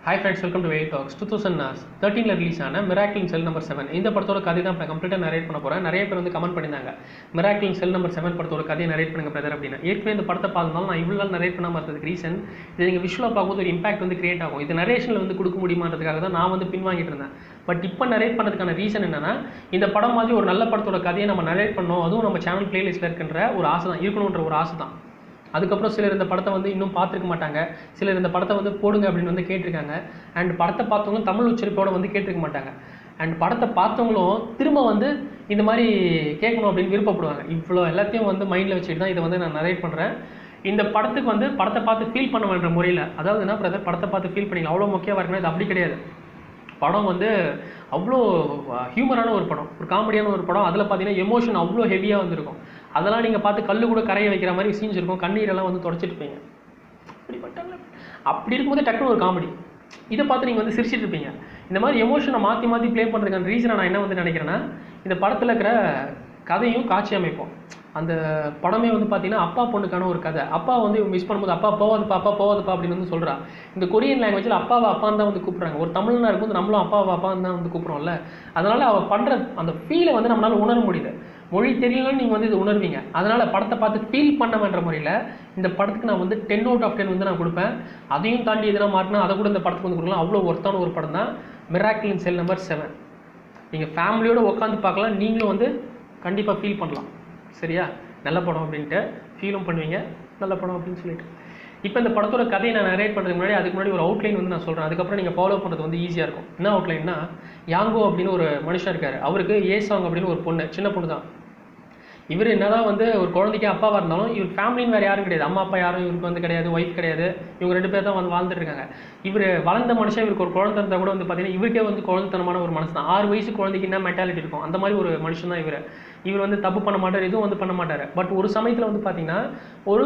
Hi friends welcome to வெயில் talks two thousand தேர்ட்டீனில் release ஆன மிராக்கிளின் செல் நம்பர் செவன் இந்த படத்தோட கதை தான் இப்போ கம்ப்ளீட்டாக நரேட் பண்ண போகிறேன் நிறைய பேர் வந்து கமெண்ட் பண்ணியிருந்தாங்க மிராக்கிளின் செல் நம்பர் செவன் படத்தோட கதையை நரேட் பண்ணுங்க பிரதர் அப்படின்னு ஏற்கனவே இந்த படத்தை பார்த்தாலும் நான் இவ்வளோ நாள் நரேட் பண்ணாமல் இருந்ததுக்கு ரீசன் இது நீங்கள் விஷுவலாக பார்க்கும்போது ஒரு இம்பாக்ட் வந்து கிரியேட் ஆகும் இது நரேஷனில் வந்து கொடுக்க முடியுமான்றதுக்காக தான் நான் வந்து பின்வாங்கிட்டு இருந்தேன் பட் இப்போ நரேட் பண்ணதுக்கான ரீசன் என்னன்னா இந்த படம் மாதிரி ஒரு நல்ல படத்தோட கதையை நம்ம நரேட் பண்ணோம் அதுவும் நம்ம சேனல் பிளேலிஸ்ட்டில் இருக்கின்ற ஒரு ஆசை தான் இருக்கணுன்ற ஒரு ஆசை தான் அதுக்கப்புறம் சிலர் இந்த படத்தை வந்து இன்னும் பார்த்துருக்க மாட்டாங்க சிலர் இந்த படத்தை வந்து போடுங்க அப்படின்னு வந்து கேட்டிருக்காங்க அண்ட் படத்தை பார்த்தவங்களும் தமிழ் உச்சரிப்போட வந்து கேட்டிருக்க மாட்டாங்க அண்ட் படத்தை பார்த்தவங்களும் திரும்ப வந்து இந்த மாதிரி கேட்கணும் அப்படின்னு விருப்பப்படுவாங்க இவ்வளோ எல்லாத்தையும் வந்து மைண்டில் வச்சுட்டு தான் இதை வந்து நான் நரேட் பண்ணுறேன் இந்த படத்துக்கு வந்து படத்தை பார்த்து ஃபீல் பண்ண வேண்டிய முறையில் அதாவது என்ன பிரதர் படத்தை பார்த்து ஃபீல் பண்ணிக்கலாம் அவ்வளோ முக்கியமாக இருக்குன்னா இது அப்படி கிடையாது படம் வந்து அவ்வளோ ஹியூமரான ஒரு படம் ஒரு காமெடியான ஒரு படம் அதில் பார்த்தீங்கன்னா எமோஷன் அவ்வளோ ஹெவியாக வந்திருக்கும் அதெல்லாம் நீங்கள் பார்த்து கல் கூட கரைய வைக்கிற மாதிரி சீன்ஸ் இருக்கும் கண்ணீரெல்லாம் வந்து தொடச்சிட்டு இருப்பீங்க அப்படிப்பட்ட அப்படி இருக்கும்போது டக்குனு ஒரு காமெடி இதை பார்த்து நீங்கள் வந்து சிரிச்சிட்டு இருப்பீங்க இந்த மாதிரி எமோஷனை மாற்றி மாற்றி ப்ளே பண்ணுறதுக்கான ரீசனை நான் என்ன வந்து நினைக்கிறேன்னா இந்த படத்தில் இருக்கிற கதையும் காட்சி அமைப்போம் அந்த படமே வந்து பார்த்தீங்கன்னா அப்பா பொண்ணுக்கான ஒரு கதை அப்பா வந்து மிஸ் பண்ணும்போது அப்பா போவாதுப்பா அப்பா போவாதுப்பா அப்படின்னு வந்து சொல்கிறா இந்த கொரியன் லாங்குவேஜில் அப்பாவை அப்பான்னு தான் வந்து கூப்பிட்றாங்க ஒரு தமிழ்னா இருக்கும்போது நம்மளும் அப்பாவை அப்பான்னு தான் வந்து கூப்பிட்றோம்ல அதனால் அவள் பண்ணுற அந்த ஃபீலை வந்து நம்மளால் உணர முடியுது மொழி தெரியலன்னு நீங்கள் வந்து இது உணர்வீங்க அதனால் படத்தை பார்த்து ஃபீல் பண்ண வேண்ட முறையில் இந்த படத்துக்கு நான் வந்து டென் அவுட் ஆஃப் டென் வந்து நான் கொடுப்பேன் அதையும் தாண்டி எதனா மாட்டினா அதை கூட இந்த படத்துக்கு வந்து கொடுக்கலாம் அவ்வளோ ஒர்த்தான ஒரு படம் தான் மிராக்கிளின் செல் நம்பர் செவன் நீங்கள் ஃபேமிலியோடு உட்காந்து பார்க்கலாம் நீங்களும் வந்து கண்டிப்பாக ஃபீல் பண்ணலாம் சரியா நல்ல படம் அப்படின்ட்டு ஃபீலும் பண்ணுவீங்க நல்ல படம் அப்படின்னு சொல்லிட்டு இப்போ இந்த படத்தோட கதையை நான் நரேட் பண்ணுறதுக்கு முன்னாடி அதுக்கு முன்னாடி ஒரு அவுட்லைன் வந்து நான் சொல்கிறேன் அதுக்கப்புறம் நீங்கள் ஃபாலோ பண்ணுறது வந்து ஈஸியாக இருக்கும் என்ன அவுட்லைன்னா யாங்கோ அப்படின்னு ஒரு மனுஷன் இருக்கார் அவருக்கு ஏ சாங் அப்படின்னு ஒரு பொண்ணு சின்ன பொண்ணு தான் இவர் என்னதான் வந்து ஒரு குழந்தைக்கு அப்பாவாக இருந்தாலும் இவர் ஃபேமிலின்னு வேறு யாரும் கிடையாது அம்மா அப்பா யாரும் இவருக்கு வந்து கிடையாது ஒய்ஃப் கிடையாது இவங்க ரெண்டு பேர் தான் வந்து வாழ்ந்துட்டு இருக்காங்க இவர் வளர்ந்த மனுஷன் இவருக்கு ஒரு குழந்தை இருந்தால் கூட வந்து பார்த்தீங்கன்னா இவருக்கே வந்து குழந்தைத்தனமான ஒரு மனசு தான் ஆறு வயசு குழந்தைக்கு என்ன மென்டாலிட்டி இருக்கும் அந்த மாதிரி ஒரு மனுஷன் தான் இவர் இவர் வந்து தப்பு பண்ண மாட்டார் எதுவும் வந்து பண்ண மாட்டார் பட் ஒரு சமயத்தில் வந்து பார்த்தீங்கன்னா ஒரு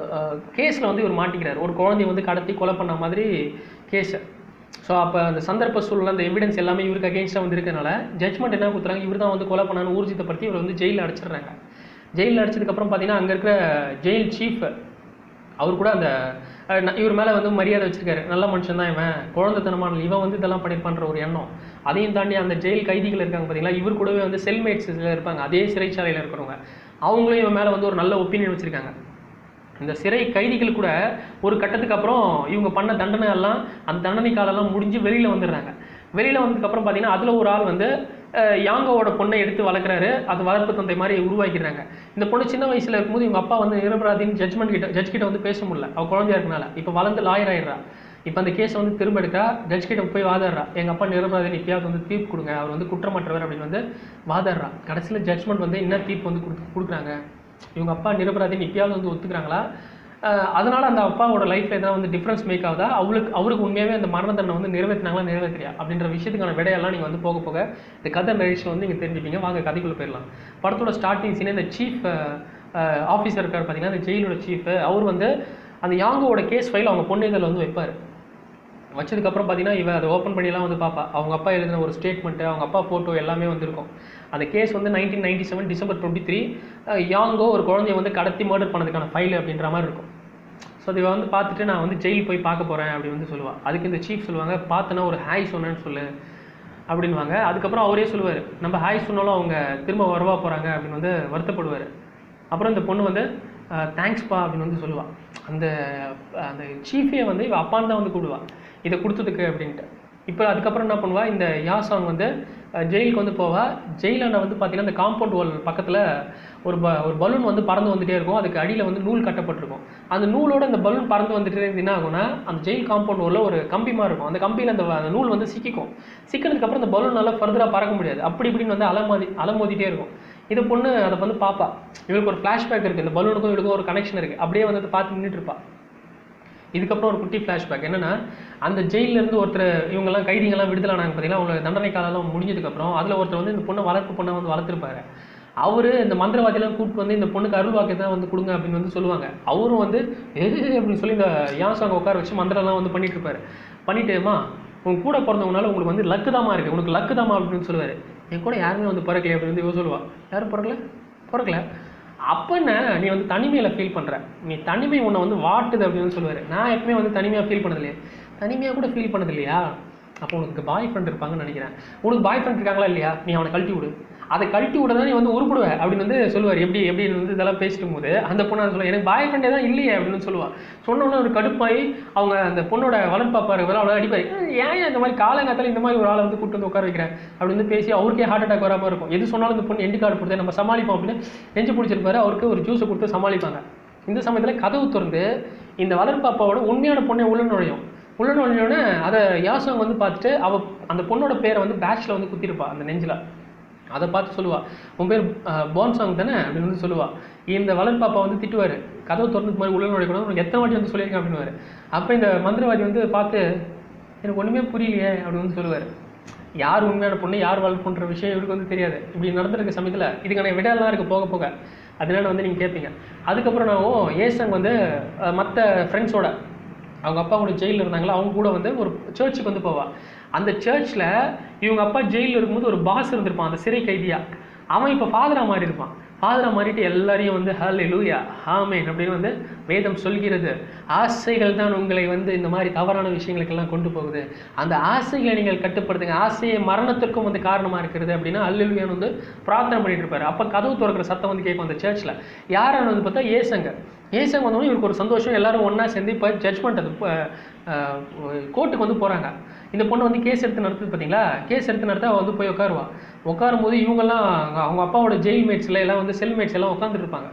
கேஸில் வந்து இவர் மாட்டிக்கிறார் ஒரு குழந்தைய வந்து கடத்தி கொலை பண்ண மாதிரி கேஸை ஸோ அப்போ அந்த சந்தர்ப்ப சூழல் அந்த எவிடன்ஸ் எல்லாமே இவருக்கு அகேன்ஸ்டாக வந்து இருக்கனால ஜட்மெண்ட் என்ன கொடுத்துறாங்க இவர் தான் வந்து கொலை பண்ணான்னு ஊர்ஜித்தப்படுத்தி இவர் வந்து ஜெயிலில் அடைச்சிடுறாங்க ஜெயிலில் அடைச்சதுக்கப்புறம் பார்த்தீங்கன்னா அங்கே இருக்கிற ஜெயில் சீஃப் அவர் கூட அந்த அஹ், ந- இவர் மேலே வந்து மரியாதை வச்சிருக்காரு நல்ல மனுஷன் தான் இவன் குழந்தைத்தனமான இவன் வந்து இதெல்லாம் பண்ணியிருப்பான்ற ஒரு எண்ணம் அதையும் தாண்டி அந்த ஜெயில் கைதிகள் இருக்காங்க பார்த்தீங்களா இவர் கூடவே வந்து செல்மேட்ஸ் இருப்பாங்க அதே சிறைச்சாலையில் இருக்கிறவங்க அவங்களும் இவன் மேலே வந்து ஒரு நல்ல ஒப்பீனியன் வச்சுருக்காங்க இந்த சிறை கைதிகள் கூட ஒரு கட்டத்துக்கு அப்புறம் இவங்க பண்ண தண்டனை எல்லாம் அந்த தண்டனை காலம்லாம் முடிஞ்சு வெளியில் வந்துடுறாங்க வெளியில் வந்ததுக்கப்புறம் பார்த்தீங்கன்னா அதில் ஒரு ஆள் வந்து அஹ், யாங்கோவோட பொண்ணை எடுத்து வளர்க்குறாரு அது வளர்ப்பு தந்தை மாதிரி உருவாக்கிடுறாங்க இந்த பொண்ணு சின்ன வயசில் இருக்கும்போது இவங்க அப்பா வந்து நிரபராதின்னு ஜட்மெண்ட் கிட்ட ஜட்ஜ் கிட்ட வந்து பேச முடியல அவள் குழந்தையா இருக்கனால இப்போ வளர்ந்து லாயர் ஆயிடுறா இப்போ அந்த கேஸை வந்து திரும்ப எடுக்கிறா ஜட்ஜ் கிட்ட போய் வாதாடுறா எங்கள் அப்பா நிரபராதின்னு இப்பயாவது வந்து தீர்ப்பு கொடுங்க அவர் வந்து குற்றமற்றவர் அப்படின்னு வந்து வாதாடுறா கடைசியில் ஜட்மெண்ட் வந்து என்ன தீர்ப்பு வந்து கொடுத்து கொடுக்குறாங்க இவங்க அப்பா நிரபராதின்னு இப்பயாவது வந்து ஒத்துக்கிறாங்களா அஹ் அதனால அந்த அப்பாவோட லைஃப்ல எதனா வந்து டிஃப்ரென்ஸ் மேக் ஆகுதா அவளுக்கு அவருக்கு உண்மையாகவே அந்த மரண தண்டனை வந்து நிறைவேற்றினாங்களா நிறைவேற்றியா அப்படின்ற விஷயத்துக்கான விடையெல்லாம் நீங்கள் வந்து போக போக இந்த கதை நரேஷன் வந்து நீங்கள் தெரிஞ்சுப்பீங்க வாங்க கதைக்குள்ளே போயிடலாம் படத்தோட ஸ்டார்டிங் சீனே இந்த சீஃப் ஆஃபீஸர் இருக்கார் பார்த்தீங்கன்னா இந்த ஜெயிலோட சீஃப் அவர் வந்து அந்த யாங்கோட கேஸ் ஃபைல் அவங்க பொண்ணு இதில் வந்து வைப்பார் வச்சதுக்கப்புறம் பார்த்தீங்கன்னா இவன் அதை ஓப்பன் பண்ணிலாம் வந்து பார்ப்பா அவங்க அப்பா எழுதின ஒரு ஸ்டேட்மெண்ட்டு அவங்க அப்பா ஃபோட்டோ எல்லாமே வந்திருக்கும் அந்த கேஸ் வந்து nineteen ninety seven December twenty three யாங்கோ ஒரு குழந்தைய வந்து கடத்தி மர்டர் பண்ணதுக்கான ஃபைல் அப்படின்ற மாதிரி இருக்கும் ஸோ இதை வந்து பார்த்துட்டு நான் வந்து ஜெயில் போய் பார்க்க போகிறேன் அப்படி வந்து சொல்லுவாள் அதுக்கு இந்த சீஃப் சொல்லுவாங்க பார்த்தனா ஒரு ஹாய் சொன்னேன்னு சொல்லு அப்படின்வாங்க அதுக்கப்புறம் அவரே சொல்லுவார் நம்ம ஹாய் சொன்னாலும் அவங்க திரும்ப வரவா போகிறாங்க அப்படின்னு வந்து வருத்தப்படுவார் அப்புறம் இந்த பொண்ணு வந்து தேங்க்ஸ்ப்பா அப்படின்னு வந்து சொல்லுவாள் அந்த அந்த சீஃபே வந்து இவ அப்பான்னு தான் வந்து கூடுவா இதை கொடுத்ததுக்கு அப்படின்ட்டு இப்போ அதுக்கப்புறம் என்ன பண்ணுவா இந்த யாசாங் வந்து அஹ், ஜெயிலுக்கு வந்து போவா ஜெயிலான வந்து பார்த்தீங்கன்னா இந்த காம்பவுண்ட் வால் பக்கத்தில் ஒரு ப ஒரு பலூன் வந்து பறந்து வந்துட்டே இருக்கும் அதுக்கு அடியில் வந்து நூல் கட்டப்பட்டிருக்கும் அந்த நூலோட அந்த பலூன் பறந்து வந்துட்டே இருந்து என்ன ஆகும்னா அந்த ஜெயில் காம்பவுண்ட் வாலில் ஒரு கம்பி மாதிரி இருக்கும் அந்த கம்பியில் அந்த வ- அந்த நூல் வந்து சிக்கிக்கும் சிக்கினதுக்கு அப்புறம் அந்த பலூன் நல்லா ஃபர்தராக பறக்க முடியாது அப்படி இப்படின்னு வந்து அலமோதி அலமோதிட்டே இருக்கும் இது பொண்ணு அதை வந்து பார்ப்பா இவளுக்கு ஒரு ஃப்ளாஷ்பேக் இருக்குது இந்த பலூனுக்கும் இவளுக்கும் ஒரு கனெக்ஷன் இருக்குது அப்படியே வந்து அதை பார்த்து நின்றுட்டு இருப்பா இதுக்கப்புறம் ஒரு குட்டி ஃப்ளாஷ்பேக் என்னன்னா அந்த ஜெயில்ல இருந்து ஒருத்தர் இவங்கெல்லாம் கைதிங்கெல்லாம் விடுதலானாங்க பார்த்தீங்கன்னா அவங்க தண்டனை காலம் முடிஞ்சதுக்கப்புறம் அதில் ஒருத்தர் வந்து இந்த பொண்ணை வளர்ப்பு பொண்ணை வந்து வளர்த்துருப்பாரு அவரு இந்த மந்திரவாதியெல்லாம் கூப்பிட்டு வந்து இந்த பொண்ணுக்கு அருள் வாக்கு தான் வந்து கொடுங்க அப்படின்னு வந்து சொல்லுவாங்க அவரும் வந்து எது அப்படின்னு சொல்லி இந்த யாசாங்க உட்கார வச்சு மந்திரம்லாம் வந்து பண்ணிட்டு இருப்பாரு பண்ணிட்டேமா உன் கூட பிறந்தவங்கனால உங்களுக்கு வந்து லக்கு தாமா இருக்கு உனக்கு லக்கு தாமா அப்படின்னு சொல்லுவாரு என் கூட யாருமே வந்து பிறக்கலையே அப்படின்னு வந்து இவ சொல்லுவா யாரும் பிறக்கல பிறக்கல அப்போ என்ன நீ வந்து தனிமையில் ஃபீல் பண்ணுற நீ தனிமை உன்னை வந்து வாட்டுது அப்படின்னு சொல்லுவார் நான் எப்பவுமே வந்து தனிமையாக ஃபீல் பண்ணதில்லையே தனிமையாக கூட ஃபீல் பண்ணது இல்லையா அப்போ உனக்கு பாய் ஃப்ரெண்ட் இருப்பாங்கன்னு நினைக்கிறேன் உனக்கு பாய் ஃப்ரெண்ட் இருக்காங்களா இல்லையா நீ அவனை கழட்டி விடு அதை கழட்டி விட தான் நீ வந்து உருப்பிடுவ அப்படின்னு வந்து சொல்லுவார் எப்படி எப்படின்னு வந்து இதெல்லாம் பேசிட்டு போது அந்த பொண்ணு சொல்லுவா எனக்கு பாய் ஃப்ரெண்டே தான் இல்லையே அப்படின்னு சொல்லுவா சொன்ன உடனே ஒரு கடுப்பாகி அவங்க அந்த பொண்ணோட வளர்ப்பாப்பாரு அவளை அடிப்பாரு ஏன் இந்த மாதிரி காலங்காத்தால இந்த மாதிரி ஒரு ஆளை வந்து கூட்டு வந்து உட்கார வைக்கிறேன் அப்படின்னு வந்து பேசி அவருக்கே ஹார்ட் அட்டாக் வராமல் இருக்கும் எது சொன்னாலும் இந்த பொண்ணு எண்டு கார்டு கொடுத்து நம்ம சமாளிப்போம் அப்படின்னு நெஞ்சு பிடிச்சிருப்பாரு அவருக்கு ஒரு ஜூஸை கொடுத்து சமாளிப்பாங்க இந்த சமயத்தில் கதவு திறந்து இந்த வளர்ப்பாப்பாவோட உண்மையான பொண்ணை உள்ள நுழையும் உள்ள நுழைஞ்சோடனே அதை யாசம் வந்து பார்த்துட்டு அவ அந்த பொண்ணோட பேரை வந்து பேட்ச்ல வந்து குத்திருப்பா அந்த நெஞ்சில் அதை பார்த்து சொல்லுவா உன் பேர் போன் சாங் தானே அப்படின்னு வந்து சொல்லுவா இந்த வளர்ப்பாப்பா வந்து திட்டுவார் கதவு திறந்து மாதிரி உள்ள நுழைக்கணும் உனக்கு எத்தனை வாட்டி வந்து சொல்லியிருக்கேன் அப்படின்னு அப்போ இந்த மந்திரவாதி வந்து பார்த்து எனக்கு ஒன்றுமே புரியலையே அப்படின்னு வந்து சொல்லுவார் யார் உண்மையான பொண்ணு யார் வளர்ப்புன்ற விஷயம் இவருக்கு வந்து தெரியாது இப்படி நடந்திருக்க சமயத்தில் இதுக்கான விடையெல்லாம் இருக்குது போக போக அதனால வந்து நீங்கள் கேட்பீங்க அதுக்கப்புறம் நான் ஏசங் வந்து மற்ற ஃப்ரெண்ட்ஸோட அவங்க அப்பா கூட ஜெயிலில் இருந்தாங்களா அவங்க கூட வந்து ஒரு சர்ச்சுக்கு வந்து போவா அந்த சர்ச்சில் இவங்க அப்பா ஜெயிலில் இருக்கும்போது ஒரு பாஸ் இருந்திருப்பான் அந்த சிறை கைதியா அவன் இப்போ ஃபாதராக மாறி இருப்பான் ஃபாதராக மாறிட்டு எல்லாரையும் வந்து ஹலே லூயா ஆமேன் அப்படின்னு வந்து வேதம் சொல்கிறது ஆசைகள் தான் உங்களை வந்து இந்த மாதிரி தவறான விஷயங்களுக்கெல்லாம் கொண்டு போகுது அந்த ஆசைகளை நீங்கள் கட்டுப்படுத்துங்க ஆசையை மரணத்திற்கும் வந்து காரணமாக இருக்கிறது அப்படின்னா அல்லுலுயான்னு வந்து பிரார்த்தனை பண்ணிட்டு இருப்பாரு அப்போ கதவு திறக்கிற சத்தம் வந்து கேட்கும் அந்த சர்ச்சில் யாரான்னு வந்து பார்த்தா ஏசங்க ஏசங்க வந்தோடனே இவருக்கு ஒரு சந்தோஷம் எல்லாரும் ஒன்றா சேர்ந்து இப்போ ஜட்ஜ்மெண்ட் அது கோர்ட்டுக்கு வந்து போகிறாங்க இந்த பொண்ணு வந்து கேஸ் எடுத்து நடத்துது பார்த்தீங்களா கேஸ் எடுத்து நடத்த அவள் வந்து போய் உட்காருவா உட்காரும் போது இவங்கெல்லாம் அவங்க அப்பாவோட ஜெயில் மேட்ஸில் எல்லாம் வந்து செல் மேட்ஸ் எல்லாம் உட்காந்துட்டு இருப்பாங்க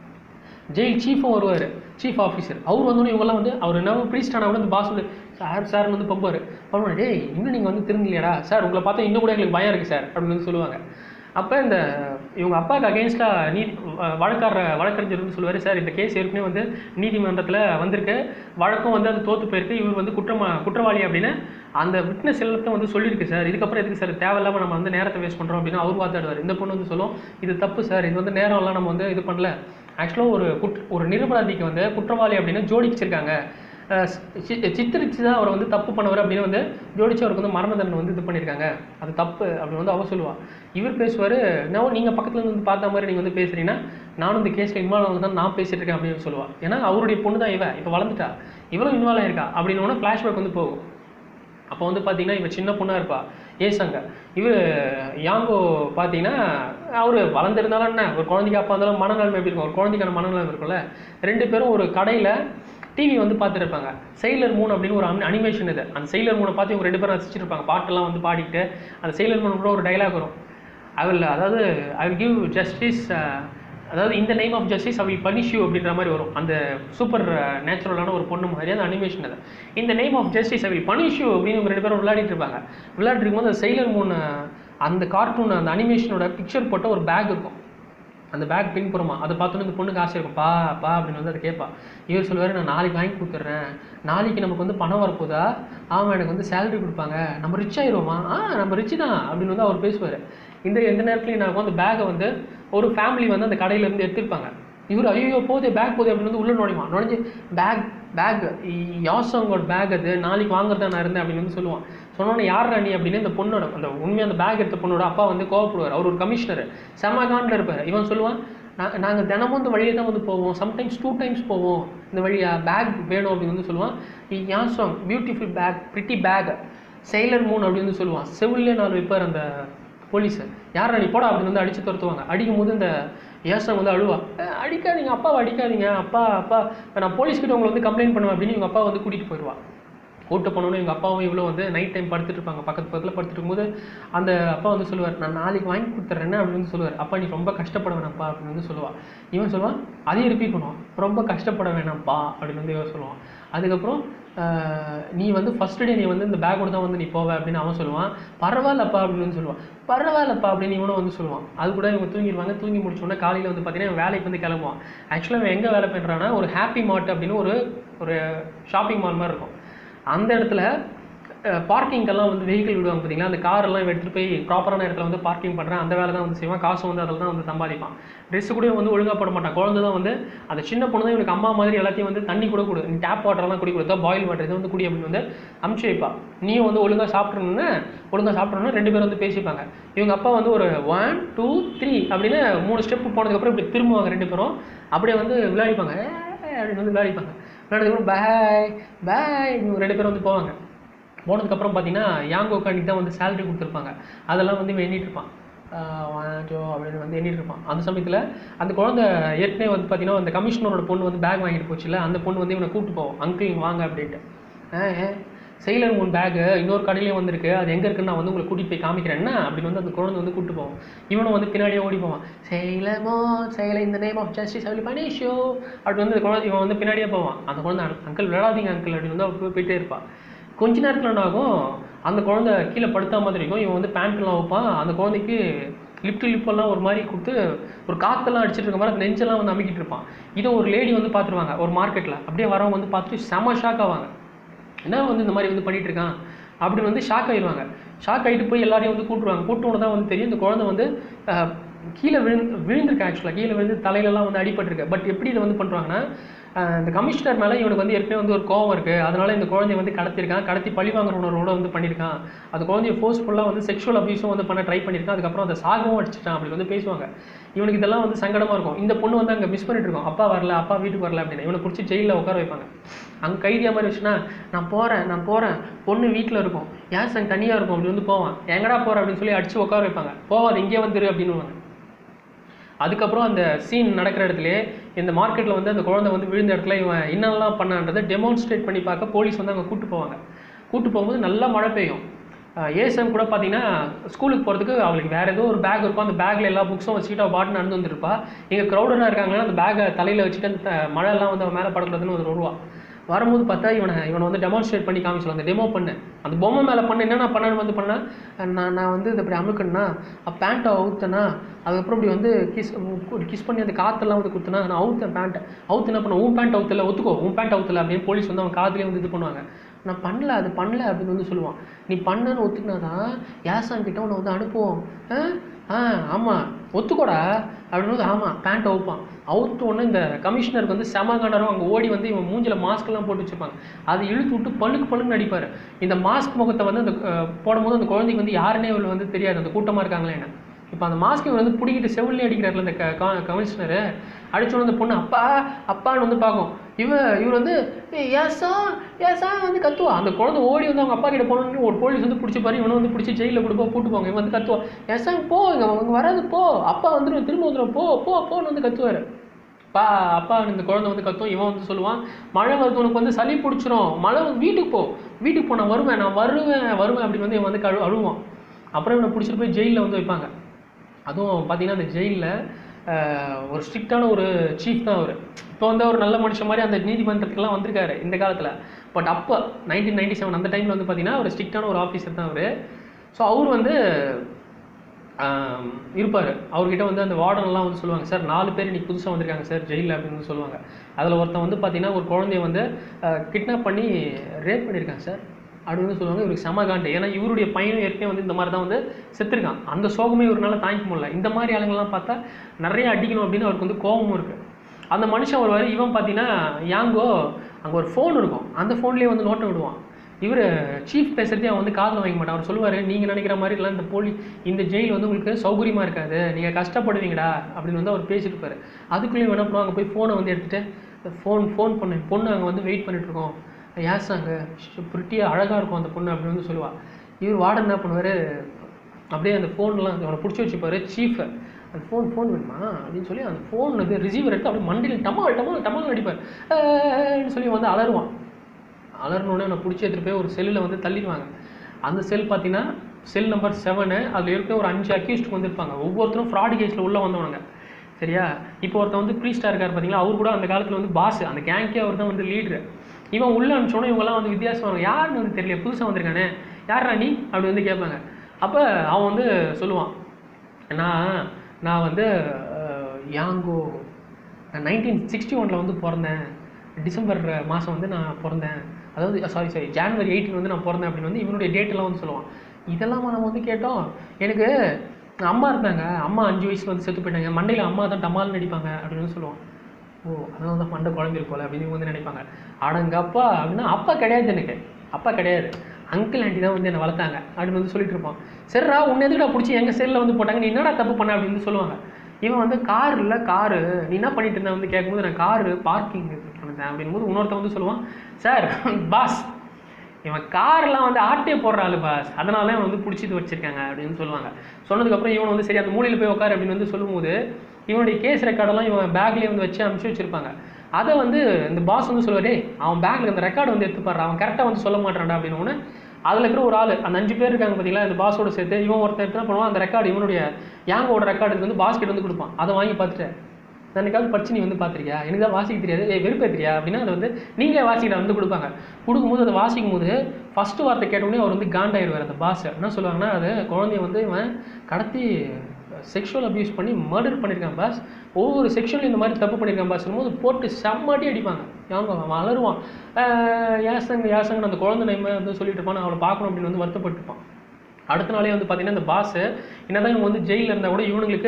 ஜெயில் சீஃபும் வருவார் சீஃப் ஆஃபீஸர் அவர் வந்தோடனே இவங்கெல்லாம் வந்து அவர் என்ன ப்ரீஸ்ட் ஆனால் கூட அந்த பாஸ் வந்து சார் சார்னு வந்து பம்பார் பண்ணுவாங்க டேய் இன்னும் நீங்கள் வந்து திருந்தலையாடா சார் உங்களை பார்த்தா இன்னும் கூட எங்களுக்கு பயம் இருக்குது சார் அப்படின்னு வந்து சொல்லுவாங்க அப்போ இந்த இவங்க அப்பாவுக்கு அகேன்ஸ்டாக நீதி வழக்காடுற வழக்கறிஞர் வந்து சொல்லுவார் சார் இந்த கேஸ் ஏற்கனவே வந்து நீதிமன்றத்தில் வந்திருக்கு வழக்கம் வந்து அது தோற்று போயிருக்கு இவர் வந்து குற்றமா குற்றவாளி அப்படின்னு அந்த விட்னஸ் எல்லாத்தையும் வந்து சொல்லியிருக்கு சார் இதுக்கப்புறம் எதுக்கு சார் தேவையில்லாமல் நம்ம வந்து நேரத்தை வேஸ்ட் பண்ணுறோம் அப்படின்னு அவர் வாதாடுவார் இந்த பொண்ணு வந்து சொல்லும் இது தப்பு சார் இது வந்து நேரம்லாம் நம்ம வந்து இது பண்ணல ஆக்சுவலாக ஒரு குட் ஒரு நிரபராதிக்கு வந்து குற்றவாளி அப்படின்னு ஜோடிச்சிருக்காங்க சித்தரிச்சு தான் அவரை வந்து தப்பு பண்ணவர் அப்படின்னு வந்து ஜோடிச்சு அவருக்கு வந்து மரண தண்டனை வந்து இது பண்ணியிருக்காங்க அது தப்பு அப்படின்னு வந்து அவ சொல்லுவா இவர் பேசுவார் நான் நீங்கள் பக்கத்துல இருந்து வந்து பார்த்த மாதிரி நீங்கள் வந்து பேசுறீங்கன்னா நானும் இந்த கேஸில் இன்வால்வ் ஆனது தான் நான் பேசிட்டு இருக்கேன் அப்படின்னு சொல்லுவா ஏன்னா அவருடைய பொண்ணு தான் இவ இப்போ வளர்ந்துட்டா இவரும் இன்வால்வ் ஆயிருக்கா அப்படின்னு ஃப்ளாஷ்பேக் வந்து போகும் அப்போ வந்து பார்த்தீங்கன்னா இவன் சின்ன பொண்ணாக இருப்பா ஏசங்க இவர் யாங்கோ பார்த்தீங்கன்னா அவர் வளர்ந்துருந்தாலும் என்ன ஒரு குழந்தைக்கு அப்பா இருந்தாலும் மனநலம் எப்படி இருக்கும் ஒரு குழந்தைக்கான மனநலம் இருக்கும்ல ரெண்டு பேரும் ஒரு கடையில் டிவி வந்து பார்த்துருப்பாங்க செயலர் மூன் அப்படின்னு ஒரு அனிமேஷன் இது அந்த செயலர் மூனை பார்த்து இவங்க ரெண்டு பேரும் ரசிச்சிருப்பாங்க பாட்டெல்லாம் வந்து பாடிட்டு அந்த செயலர் மூன் கூட ஒரு டைலாக் வரும் அவள் அதாவது ஐ வில் கிவ் ஜஸ்டிஸ் அதாவது இந்த name of justice I will punish you அப்படின்ற மாதிரி வரும் அந்த சூப்பர் நேச்சுரலான ஒரு பொண்ணு மாதிரி அந்த அனிமேஷன் அது இந்த name of justice I will punish you அப்படின்னு இவங்க ரெண்டு பேரும் விளையாடிட்டு இருப்பாங்க விளையாடிட்டு இருக்கும்போது அந்த செயலர் மூணு அந்த கார்ட்டூன் அந்த அனிமேஷனோட பிக்சர் போட்ட ஒரு பேக் இருக்கும் அந்த பேக் பின்புறமா அதை பார்த்தோன்னே இந்த பொண்ணுக்கு ஆசை இருக்கும் பா பா அப்படின்னு வந்து அதை கேட்பா இவர் சொல்லுவார் நான் நாளைக்கு வாங்கி கொடுத்துட்றேன் நாளைக்கு நமக்கு வந்து பணம் வரப்போதா ஆமாம் எனக்கு வந்து சேலரி கொடுப்பாங்க நம்ம ரிச் ஆயிடுவோமா ஆ நம்ம ரிச்சு தான் அப்படின்னு வந்து அவர் பேசுவார் இந்த எந்த நேரத்துலையும் நான் அந்த பேக்கை வந்து ஒரு ஃபேமிலி வந்து அந்த கடையிலேருந்து எடுத்திருப்பாங்க இவர் ஐயோ போதே பேக் போதே அப்படின்னு வந்து உள்ள நுழைவான் நுழைஞ்சு பேக் பேக் யாசவங்களோட பேக் அது நாளைக்கு வாங்குறதா நான் இருந்தேன் அப்படின்னு வந்து சொல்லுவான் சொன்னோன்னே யார் நீ அப்படின்னு இந்த பொண்ணோட அந்த உண்மையாக அந்த பேக் எடுத்த பொண்ணோட அப்பா வந்து கோவப்படுவார் அவர் ஒரு கமிஷனர் செமகாண்டில் இருப்பார் இவன் சொல்லுவான் நான் நாங்கள் தினமும் இந்த வழியை தான் வந்து போவோம் சம்டைம்ஸ் டூ டைம்ஸ் போவோம் இந்த வழியாக பேக் வேணும் அப்படின்னு வந்து சொல்லுவான் யாசம் beautiful bag pretty bag Sailor Moon அப்படின்னு வந்து சொல்லுவான் செவிலே நாள் வைப்பார் அந்த போலீஸு யாரா நீ போடா அப்படின்னு வந்து அடித்து துரத்துவாங்க அடிக்கும் போது இந்த ஏசம் வந்து அழுவா "அஹ், அடிக்காதீங்க அப்பாவை அடிக்காதீங்க அப்பா அப்பா நான் போலீஸ்கிட்ட உங்களை வந்து கம்ப்ளைண்ட் பண்ணுவேன் அப்படின்னு இவங்க அப்பா வந்து கூட்டிகிட்டு போயிடுவா கூட்டு போனோன்னு எங்கள் அப்பாவும் இவ்வளோ வந்து நைட் டைம் படுத்துட்டு இருப்பாங்க பக்கத்து பக்கத்தில் படுத்துட்டு இருக்கும்போது அந்த அப்பா வந்து சொல்லுவார் நான் நாளைக்கு வாங்கி கொடுத்துட்றேன்னு அப்படின்னு வந்து சொல்லுவார் அப்பா நீ ரொம்ப கஷ்டப்பட வேணாம்ப்பா அப்படின்னு வந்து சொல்லுவாள் இவன் சொல்லுவான் அதையும் ரிப்பீட் பண்ணுவான் ரொம்ப கஷ்டப்பட வேணாம்ப்பா அப்படின்னு வந்து இவன் சொல்லுவான் அதுக்கப்புறம் ஆஹ், நீ வந்து ஃபர்ஸ்ட் டே நீ வந்து இந்த பேக்கோட தான் வந்து நீ போவ அப்படின்னு அவன் சொல்லுவான் பரவாயில்லப்பா அப்படின்னு வந்து சொல்லுவான் பரவாயில்லப்பா அப்படின்னு இவனும் வந்து சொல்லுவான் அது கூட இவங்க தூங்கிடுவாங்க தூங்கி முடிச்ச உடனே காலையில் வந்து பார்த்தீங்கன்னா இவன் வேலைக்கு வந்து கிளம்புவான் ஆக்சுவலாக இவன் எங்கே வேலை பண்ணுறான்னா ஒரு ஹாப்பி மார்ட் அப்படின்னு ஒரு ஒரு ஷாப்பிங் மால் மாதிரி இருக்கும் அந்த இடத்துல பார்க்கிங்கெல்லாம் வந்து வெஹிக்கிள் விடுவாங்க பார்த்தீங்களா அந்த கார் எல்லாம் இவன் எடுத்துகிட்டு போய் ப்ராப்பரான இடத்துல வந்து பார்க்கிங் பண்ணுறேன் அந்த வேலை தான் வந்து செய்வான் காசு வந்து அதில் தான் வந்து சம்பாதிப்பான் ட்ரெஸ் கூட இவன் வந்து ஒழுங்கா போட மாட்டான் குழந்தை தான் வந்து அந்த சின்ன பொண்ணு தான் இவனுக்கு அம்மா மாதிரி எல்லாத்தையும் வந்து தண்ணி கூட கொடு நீ டேப் வாட்டர்லாம் குடி கொடுத்தா பாயில் வாட்டர் இது வந்து குடி அப்படின்னு வந்து அமுச்சு வைப்பா நீயும் வந்து ஒழுங்கா சாப்பிட்றணுன்னு ஒழுங்கா சாப்பிட்றணுன்னு ரெண்டு பேரும் வந்து பேசிப்பாங்க இவங்க அப்பா வந்து ஒரு ஒன் டூ த்ரீ அப்படின்னு மூணு ஸ்டெப் போனதுக்கப்புறம் இப்படி திரும்புவாங்க ரெண்டு பேரும் அப்படியே வந்து விளையாடிப்பாங்க "ஏய்" அப்படின்னு வந்து விளையாடிப்பாங்க விளையாடுறதுக்கு பாய் பாய் இவங்க ரெண்டு பேரும் வந்து போவாங்க போனதுக்கப்புறம் பார்த்தீங்கன்னா யாங்கோக்கு அன்றைக்கி தான் வந்து சேலரி கொடுத்துருப்பாங்க அதெல்லாம் வந்து இவன் எண்ணிட்டு இருப்பான் ஆஹ் வாஜோ அப்படின்னு வந்து எண்ணிட்டு இருப்பான் அந்த சமயத்தில் அந்த குழந்தை ஏற்கனவே வந்து பார்த்தீங்கன்னா அந்த கமிஷனரோட பொண்ணு வந்து பேக் வாங்கிட்டு போச்சுல அந்த பொண்ணு வந்து இவனை கூப்பிட்டு போவோம் அங்கிள் இங்க வாங்க அப்படின்ட்டு ஆ செயலர் உன் பேக்கு இன்னொரு கடையிலேயே வந்திருக்கு அது எங்கே இருக்குன்னு நான் வந்து உங்களை கூட்டிகிட்டு போய் காமிக்கிறேன்னா அப்படின்னு வந்து அந்த குழந்தை வந்து கூப்பிட்டு போவோம் இவனும் வந்து பின்னாடியே ஓடி போவான் செயலமோ செயல இந்த நேம் ஆஃப் ஜஸ்டிஸ் அப்படி பனிஷோ அப்படி வந்து அந்த குழந்தை இவன் வந்து பின்னாடியே போவான் அந்த குழந்தை அங்கிள் விளையாடாதீங்க அங்கிள் அப்படின்னு வந்து அவ போய் போயிட்டே இருப்பான் கொஞ்ச நேரத்தில் என்ன ஆகும் அந்த குழந்தை கீழே படுத்தா மாதிரி இருக்கும் இவன் வந்து பேண்ட்லாம் வைப்பான் அந்த குழந்தைக்கு லிப் டு லிப்பெல்லாம் ஒரு மாதிரி கொடுத்து ஒரு காத்தெல்லாம் அடிச்சிட்டு இருக்க மாதிரி அந்த நெஞ்செல்லாம் வந்து அமைக்கிட்டு இருப்பான் இதை ஒரு லேடி வந்து பார்த்துருவாங்க ஒரு மார்க்கெட்டில் அப்படியே வரவங்க வந்து பார்த்துட்டு செம ஷாக் ஆவாங்க என்ன வந்து இந்த மாதிரி வந்து பண்ணிட்டு இருக்கான் அப்படின்னு வந்து ஷாக் ஆயிடுவாங்க ஷாக் ஆகிட்டு போய் எல்லாரையும் வந்து கூட்டுருவாங்க கூட்டோன்னு தான் வந்து தெரியும் இந்த குழந்தை வந்து அஹ், கீழே விழுந்து விழுந்திருக்கு ஆக்சுவலாக கீழே விழுந்து தலையிலலாம் வந்து அடிபட்டிருக்கு பட் எப்படி இதை வந்து பண்ணுறாங்கன்னா இந்த கமிஷனர் மேலே இவனுக்கு வந்து ஏற்கனவே வந்து ஒரு கோவம் இருக்குது அதனால இந்த குழந்தைய வந்து கடத்திருக்கான் கடத்தி பழி வாங்குற உணர்வோட வந்து பண்ணியிருக்கான் அந்த குழந்தைய ஃபோர்ஸ்ஃபுல்லாக வந்து செக்ஷுவல் அபியூஸும் வந்து பண்ண ட்ரை பண்ணியிருக்கான் அதுக்கப்புறம் அதை சாகவும் அடிச்சிட்டான் அப்படி வந்து பேசுவாங்க இவனுக்கு இதெல்லாம் வந்து சங்கடமாக இருக்கும் இந்த பொண்ணு வந்து அங்கே மிஸ் பண்ணிட்டு இருக்கோம் அப்பா வரல அப்பா வீட்டுக்கு வரல அப்படின்னு இவனை பிடிச்சி ஜெயிலில் உட்கார வைப்பாங்க அங்கே கைதியா மாதிரி வச்சுன்னா நான் போகிறேன் நான் போகிறேன் பொண்ணு வீட்டில் இருக்கும் ஏன் சார் தனியாக இருக்கும் அப்படி வந்து போவான் எங்கடா போகிற அப்படின்னு சொல்லி அடிச்சு உட்கார வைப்பாங்க போவாது இங்கே வந்துரு அப்படின்னு அதுக்கப்புறம் அந்த சீன் நடக்கிற இடத்துலயே இந்த மார்க்கெட்டில் வந்து அந்த குழந்தை வந்து விழுந்த இடத்துல இவன் என்னெல்லாம் பண்ணான்றதை டெமான்ஸ்ட்ரேட் பண்ணி பார்க்க போலீஸ் வந்து அங்கே கூட்டு போவாங்க கூட்டு போகும்போது நல்லா மழை பெய்யும் ஏஎஸ்எம் கூட பார்த்தீங்கன்னா ஸ்கூலுக்கு போகிறதுக்கு அவளுக்கு வேறு ஏதோ ஒரு பேக் இருக்கும் அந்த பேக்கில் எல்லா புக்ஸும் வச்சுக்கிட்டு அவள் பாட்டு நடந்து வந்துருப்பா இங்கே க்ரௌடடாக இருக்காங்கன்னா அந்த பேக்கை தலையில் வச்சுட்டு அந்த த- மழையெல்லாம் வந்து அவன் மேலே படக்கூடாதுன்னு வந்து வருவா வரும்போது பார்த்தா இவனை இவனை வந்து டெமான்ஸ்ட்ரேட் பண்ணி காமிச்சலாம் அந்த டெமோ பண்ணு அந்த பொம்மை மேலே பண்ண என்ன நான் பண்ணேன்னு வந்து பண்ணேன் நான் நான் வந்து இதை இப்படி அமுக்கணும்னா பேண்ட்டை அவுத்தனா அதுக்கப்புறம் இப்படி வந்து கிஸ் கிஸ் பண்ணி அந்த காத்தெல்லாம் வந்து குத்துனா நான் அவுத்தேன் பேண்ட்டை அவுத்து என்ன பண்ண உன் பேண்ட் அவுத்தல ஒத்துக்கோ உன் பேண்ட் அவுத்தல அப்படின்னு போலீஸ் வந்து அவன் காதுலேயே வந்து இது பண்ணுவாங்க நான் பண்ணல அது பண்ணல அப்படின்னு வந்து சொல்லுவான் நீ பண்ணன்னு ஒத்துக்கினாதான் யாசான் கிட்ட உன்னை வந்து அனுப்புவோம் ஆ ஆ ஆமாம் ஒத்துக்கோடா அப்படின்னு வந்து ஆமாம் பேண்ட் அவுப்பான் அவுத்த உடனே இந்த கமிஷனருக்கு வந்து செம கண்டரும் அங்கே ஓடி வந்து இவன் மூஞ்சில மாஸ்க்லாம் போட்டு வச்சிருப்பாங்க அதை இழுத்து விட்டு பழுக்கு பழுக்கு நடிப்பார் இந்த மாஸ்க் முகத்தை வந்து அந்த அஹ், போடும்போது அந்த குழந்தைக்கு வந்து யாருன்னே இவள் வந்து தெரியாது அந்த கூட்டமாக இருக்காங்களே என்ன இப்போ அந்த மாஸ்க் இவர் வந்து பிடிக்கிட்டு செவிலே அடிக்கிறார்ல இந்த கமிஷனரு அடிச்சோன்னு அந்த பொண்ணு அப்பா அப்பான்னு வந்து பார்க்கும் இவ இவர் வந்து ஏசா ஏசா வந்து கத்துவா அந்த குழந்தை ஓடி வந்து அவங்க அப்பா கிட்ட போனோன்னு ஒரு போலீஸ் வந்து பிடிச்சி பாரு இவனை வந்து பிடிச்சி ஜெயிலில் கொடுப்பா கூட்டு போங்க இவன் வந்து கத்துவா ஏசா போ இங்க அவங்க வராது போ அப்பா வந்துடும் திரும்ப வந்துடும் போ போ போன்னு வந்து கத்துவார் பா அப்பா இந்த குழந்தை வந்து கத்தும் இவன் வந்து சொல்லுவான் மழை வருது உனக்கு வந்து சளி பிடிச்சிரும் மழை வந்து வீட்டுக்கு போ வீட்டுக்கு போ நான் வருவேன் நான் வருவேன் வருவேன் அப்படின்னு வந்து இவன் வந்து கழு அழுவான் அப்புறம் இவனை பிடிச்சிட்டு போய் ஜெயிலில் வந்து வைப்பாங்க அதுவும் பார்த்தீங்கன்னா அந்த ஜெயிலில் ஒரு ஸ்ட்ரிக்டான ஒரு சீஃப் தான் அவர் இப்போ வந்து ஒரு நல்ல மனுஷன் மாதிரி அந்த நீதிமன்றத்துக்குலாம் வந்திருக்காரு இந்த காலத்தில் பட் அப்போ நைன்டீன் நைன்டி செவன் அந்த டைமில் வந்து பார்த்தீங்கன்னா ஒரு ஸ்ட்ரிக்டான ஒரு ஆஃபீஸர் தான் அவர் ஸோ அவர் வந்து இருப்பார் அவர்கிட்ட வந்து அந்த வார்டன்லாம் வந்து சொல்லுவாங்க சார் நாலு பேர் இன்னைக்கு புதுசாக வந்திருக்காங்க சார் ஜெயிலில் அப்படின்னு வந்து சொல்லுவாங்க அதில் ஒருத்தன் வந்து பார்த்தீங்கன்னா ஒரு குழந்தைய வந்து கிட்னாப் பண்ணி ரேப் பண்ணியிருக்காங்க சார் அப்படின்னு வந்து சொல்லுவாங்க இவருக்கு செம காண்டு ஏன்னா இவருடைய பையனும் ஏற்கனவே வந்து இந்த மாதிரி தான் வந்து செத்துருக்கான் அந்த சோகமே இவருனால தாங்கிக்க முடியல இந்த மாதிரி ஆளுங்கள்லாம் பார்த்தா நிறைய அடிக்கணும் அப்படின்னு அவருக்கு வந்து கோபமும் இருக்குது அந்த மனுஷன் வருவார் இவன் பார்த்தீங்கன்னா யாங்கோ அங்கே ஒரு ஃபோன் இருக்கும் அந்த ஃபோன்லேயே வந்து நோட்டை விடுவான் இவர் சீஃப் பேசுகிறதே அவன் வந்து காதில் வாங்க மாட்டான் அவர் சொல்லுவார் நீங்கள் நினைக்கிற மாதிரிலாம் இந்த போலி இந்த ஜெயில் வந்து உங்களுக்கு சௌகரியமாக இருக்காது நீங்கள் கஷ்டப்படுவீங்கடா அப்படின்னு வந்து அவர் பேசிட்டு இருப்பாரு அதுக்குள்ளேயும் என்ன பண்ணுவாங்க போய் ஃபோனை வந்து எடுத்துகிட்டு ஃபோன் ஃபோன் பண்ணு பொண்ணு அங்கே வந்து வெயிட் பண்ணிட்டு இருக்கோம் யாசாங்க பிரிட்டியாக அழகாக இருக்கும் அந்த பொண்ணு அப்படின்னு வந்து சொல்லுவாள் இவர் வார்டன் என்ன பண்ணுவார் அப்படியே அந்த ஃபோன்லாம் அவனை பிடிச்சி வச்சுப்பாரு சீஃபை அந்த ஃபோன் ஃபோன் வேணுமா அப்படின்னு சொல்லி அந்த ஃபோன் வந்து ரிசீவர் எடுத்து அப்படியே மண்டியில் டமால் டமால் டமால் அடிப்பார் "ஏன்னு சொல்லி வந்து அலறுவான் அலர்னோடனே அவனை பிடிச்சி எடுத்துகிட்டு போய் ஒரு செல்லில் வந்து தள்ளிடுவாங்க அந்த செல் பார்த்தீங்கன்னா செல் நம்பர் செவனு அதில் இருக்க ஒரு அஞ்சு அக்யூஸ்ட் வந்திருப்பாங்க ஒவ்வொருத்தரும் ஃப்ராட் கேஸில் உள்ளே வந்தவனுங்க சரியா இப்போ ஒருத்தன் வந்து ப்ரீஸ்டாக இருக்கார் பார்த்தீங்களா அவர் கூட அந்த காலத்தில் வந்து பாஸ் அந்த கேங்கே அவர் தான் வந்து லீட்ரு இவன் உள்ள அனுப்பிச்சோன்னே இவங்கெல்லாம் வந்து வித்தியாசம் வரும் யாருன்னு வந்து தெரியல புதுசாக வந்திருக்கானே யாரா நீ அப்படி வந்து கேட்பாங்க அப்போ அவன் வந்து சொல்லுவான் நான் நான் வந்து அஹ், யாங்கோ நான் நைன்டீன் சிக்ஸ்டி ஒனில் வந்து பிறந்தேன் டிசம்பர் மாதம் வந்து நான் பிறந்தேன் அதாவது சாரி சாரி ஜான்வரி எயிட்டீன் வந்து நான் பிறந்தேன் அப்படின்னு வந்து இவனுடைய டேட்டெல்லாம் வந்து சொல்லுவான் இதெல்லாம் நம்ம வந்து கேட்டோம் எனக்கு அம்மா இருந்தாங்க அம்மா அஞ்சு வயசுல வந்து செத்து போயிட்டாங்க மண்டையில் அம்மா தான் டமால்னு நடிப்பாங்க அப்படின்னு வந்து சொல்லுவான் ஓ அதனால தான் மண்டை குழம்பிரு போல அப்படின்னு இவங்க வந்து நினைப்பாங்க அடங்கப்பா அப்படின்னா அப்பா கிடையாது எனக்கு அப்பா கிடையாது அங்கிள் ஆண்டி தான் வந்து என்னை வளர்த்தாங்க அப்படின்னு வந்து சொல்லிட்டு இருப்பான் சரிடா உன்னை எதுக்குடா பிடிச்சி எங்கள் செல்லில் வந்து போட்டாங்க நீ என்னடா தப்பு பண்ண அப்படின்னு வந்து சொல்லுவாங்க இவன் வந்து கார் இல்லை காரு நீ என்ன பண்ணிட்டு இருந்த வந்து கேட்கும்போது நான் காரு பார்க்கிங் பண்ணேன் அப்படின்போது இன்னொருத்தன் வந்து சொல்லுவான் சார் பாஸ் இவன் கார்லாம் வந்து ஆட்டே போடுற ஆளு பாஸ் அதனால இவன் வந்து பிடிச்சிட்டு வச்சிருக்காங்க அப்படின்னு சொல்லுவாங்க சொன்னதுக்கப்புறம் இவன் வந்து சரி அந்த மூலையில் போய் உட்காரு அப்படின்னு வந்து சொல்லும்போது இவனுடைய கேஸ் ரெக்கார்டெல்லாம் இவன் பேக்லேயே வந்து வச்சு அனுப்பிச்சு வச்சிருப்பாங்க அதை வந்து இந்த பாஸ் வந்து சொல்லுவார் "டேய், அவன் பேக்கில் அந்த ரெக்கார்டு வந்து எடுத்து பாடுறான் அவன் கரெக்டாக வந்து சொல்ல மாட்டான்டா அப்படின்னு ஒன்று அதில் இருக்கிற ஒரு ஆள் அந்த அஞ்சு பேர் இருக்காங்க பார்த்தீங்களா இந்த பாஸோட சேர்த்து இவன் ஒருத்தர் என்ன பண்ணுவான் அந்த ரெக்கார்டு இவனுடைய யாங்கோட ரெக்கார்டு வந்து பாஸ் கிட்ட வந்து கொடுப்பான் அதை வாங்கி பார்த்துட்டு நான் என்னைக்காவது படிச்சு நீ வந்து பார்த்துருக்கியா எனக்கு தான் வாசிக்க தெரியாது ஏ வெறுப்பேத்திரியா அப்படின்னா அதை வந்து நீங்களே வாசிக்கிட்ட வந்து கொடுப்பாங்க கொடுக்கும்போது அதை வாசிக்கும் போது ஃபஸ்ட்டு வார்த்தை கேட்டோடனே அவர் வந்து காண்டாயிருவார் அந்த பாஸ் என்ன சொல்லுவாங்கன்னா அது குழந்தைய வந்து இவன் கடத்தி செக்ஷுவல் அபியூஸ் பண்ணி மர்டர் பண்ணியிருக்கான் பாஸ் ஒவ்வொரு செக்ஷுவலும் இந்த மாதிரி தப்பு பண்ணியிருக்கான் பாஸ் போது போட்டு செம்மாட்டி அடிப்பாங்க யாங்க அவன் அலருவான் ஆஹ் யாசங்க யாசங்கன்னு அந்த குழந்தை நேம வந்து சொல்லிட்டு இருப்பான் நான் அவளை பார்க்கணும் அப்படின்னு வந்து வருத்தப்பட்டிருப்பான் அடுத்த நாளே வந்து பார்த்தீங்கன்னா இந்த பாஸ் என்னதான் இவங்க வந்து ஜெயிலில் இருந்தால் கூட இவனுங்களுக்கு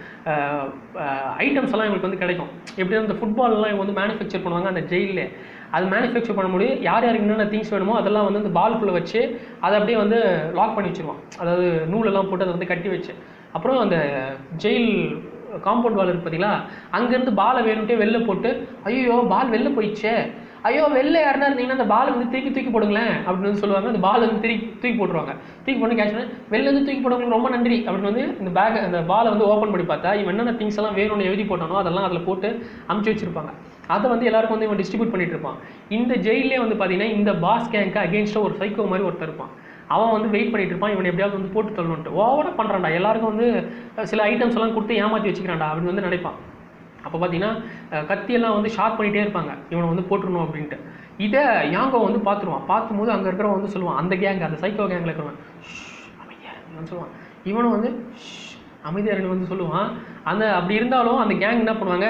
ஐட்டம்ஸ் எல்லாம் இவங்களுக்கு வந்து கிடைக்கும் எப்படி இந்த ஃபுட்பால்லாம் இவங்க வந்து மேனுஃபேக்சர் பண்ணுவாங்க அந்த ஜெயிலே அது மேனுஃபேக்சர் பண்ண முடியும் யார் யாருக்கு என்னென்ன திங்ஸ் வேணுமோ அதெல்லாம் வந்து இந்த பால்குள்ளே வச்சு அதை அப்படியே வந்து லாக் பண்ணி வச்சிருவான் அதாவது நூலெல்லாம் போட்டு அதை வந்து கட்டி வச்சு அப்புறம் அந்த ஜெயில் காம்பவுண்ட் வால் இருக்கு பார்த்தீங்களா அங்கேருந்து பாலை வேணும்ட்டே வெளில போட்டு ஐயோ பால் வெளில போயிடுச்சே ஐயோ வெளில யாருன்னா இருந்தீங்கன்னா அந்த பால் வந்து தூக்கி தூக்கி போடுங்களேன் அப்படின்னு வந்து சொல்லுவாங்க அந்த பால் வந்து திருப்பி தூக்கி போட்டுருவாங்க தூக்கி போட்டு கேட்ச் பண்ணி வெளில இருந்து தூக்கி போடுறவங்களுக்கு ரொம்ப நன்றி அப்படின்னு வந்து இந்த பேக் அந்த பாலை வந்து ஓப்பன் பண்ணி பார்த்தா இவன் என்னென்ன திங்ஸ் எல்லாம் வேணும்னு எழுதி போட்டானோ அதெல்லாம் அதில் போட்டு அமுச்சு வச்சிருப்பாங்க அதை வந்து எல்லாருக்கும் வந்து இவன் டிஸ்ட்ரிபியூட் பண்ணிட்டு இருப்பான் இந்த ஜெயிலே வந்து பார்த்தீங்கன்னா இந்த பாஸ் கேங்க்கு அகேன்ஸ்டாக ஒரு சைக்கோ மாதிரி ஒருத்தர் இருப்பான் அவன் வந்து வெயிட் பண்ணிட்டு இருப்பான் இவன் எப்படியாவது வந்து போட்டு தள்ளணுன்ட்டு ஓவராக பண்ணுறான்டா எல்லாருக்கும் வந்து அஹ், சில ஐட்டம்ஸ் எல்லாம் கொடுத்து ஏமாற்றி வச்சுக்கிறான்டா அப்படின்னு வந்து நினைப்பான் அப்போ பார்த்தீங்கன்னா அஹ், கத்தியெல்லாம் வந்து ஷார்ப் பண்ணிகிட்டே இருப்பாங்க இவனை வந்து போட்டுருணும் அப்படின்ட்டு இதை யாங்கோ வந்து பார்த்துருவான் பார்க்கும்போது அங்கே இருக்கிறவன் வந்து சொல்லுவான் அந்த கேங் அந்த சைக்கோ கேங்கில் இருக்கிறவன் "ஷ், அமைதியா இருங்கன்னு சொல்லுவான் இவனும் வந்து "ஷ், அமைதியா இருங்கன்னு வந்து சொல்லுவான் அந்த அப்படி இருந்தாலும் அந்த கேங் என்ன பண்ணுவாங்க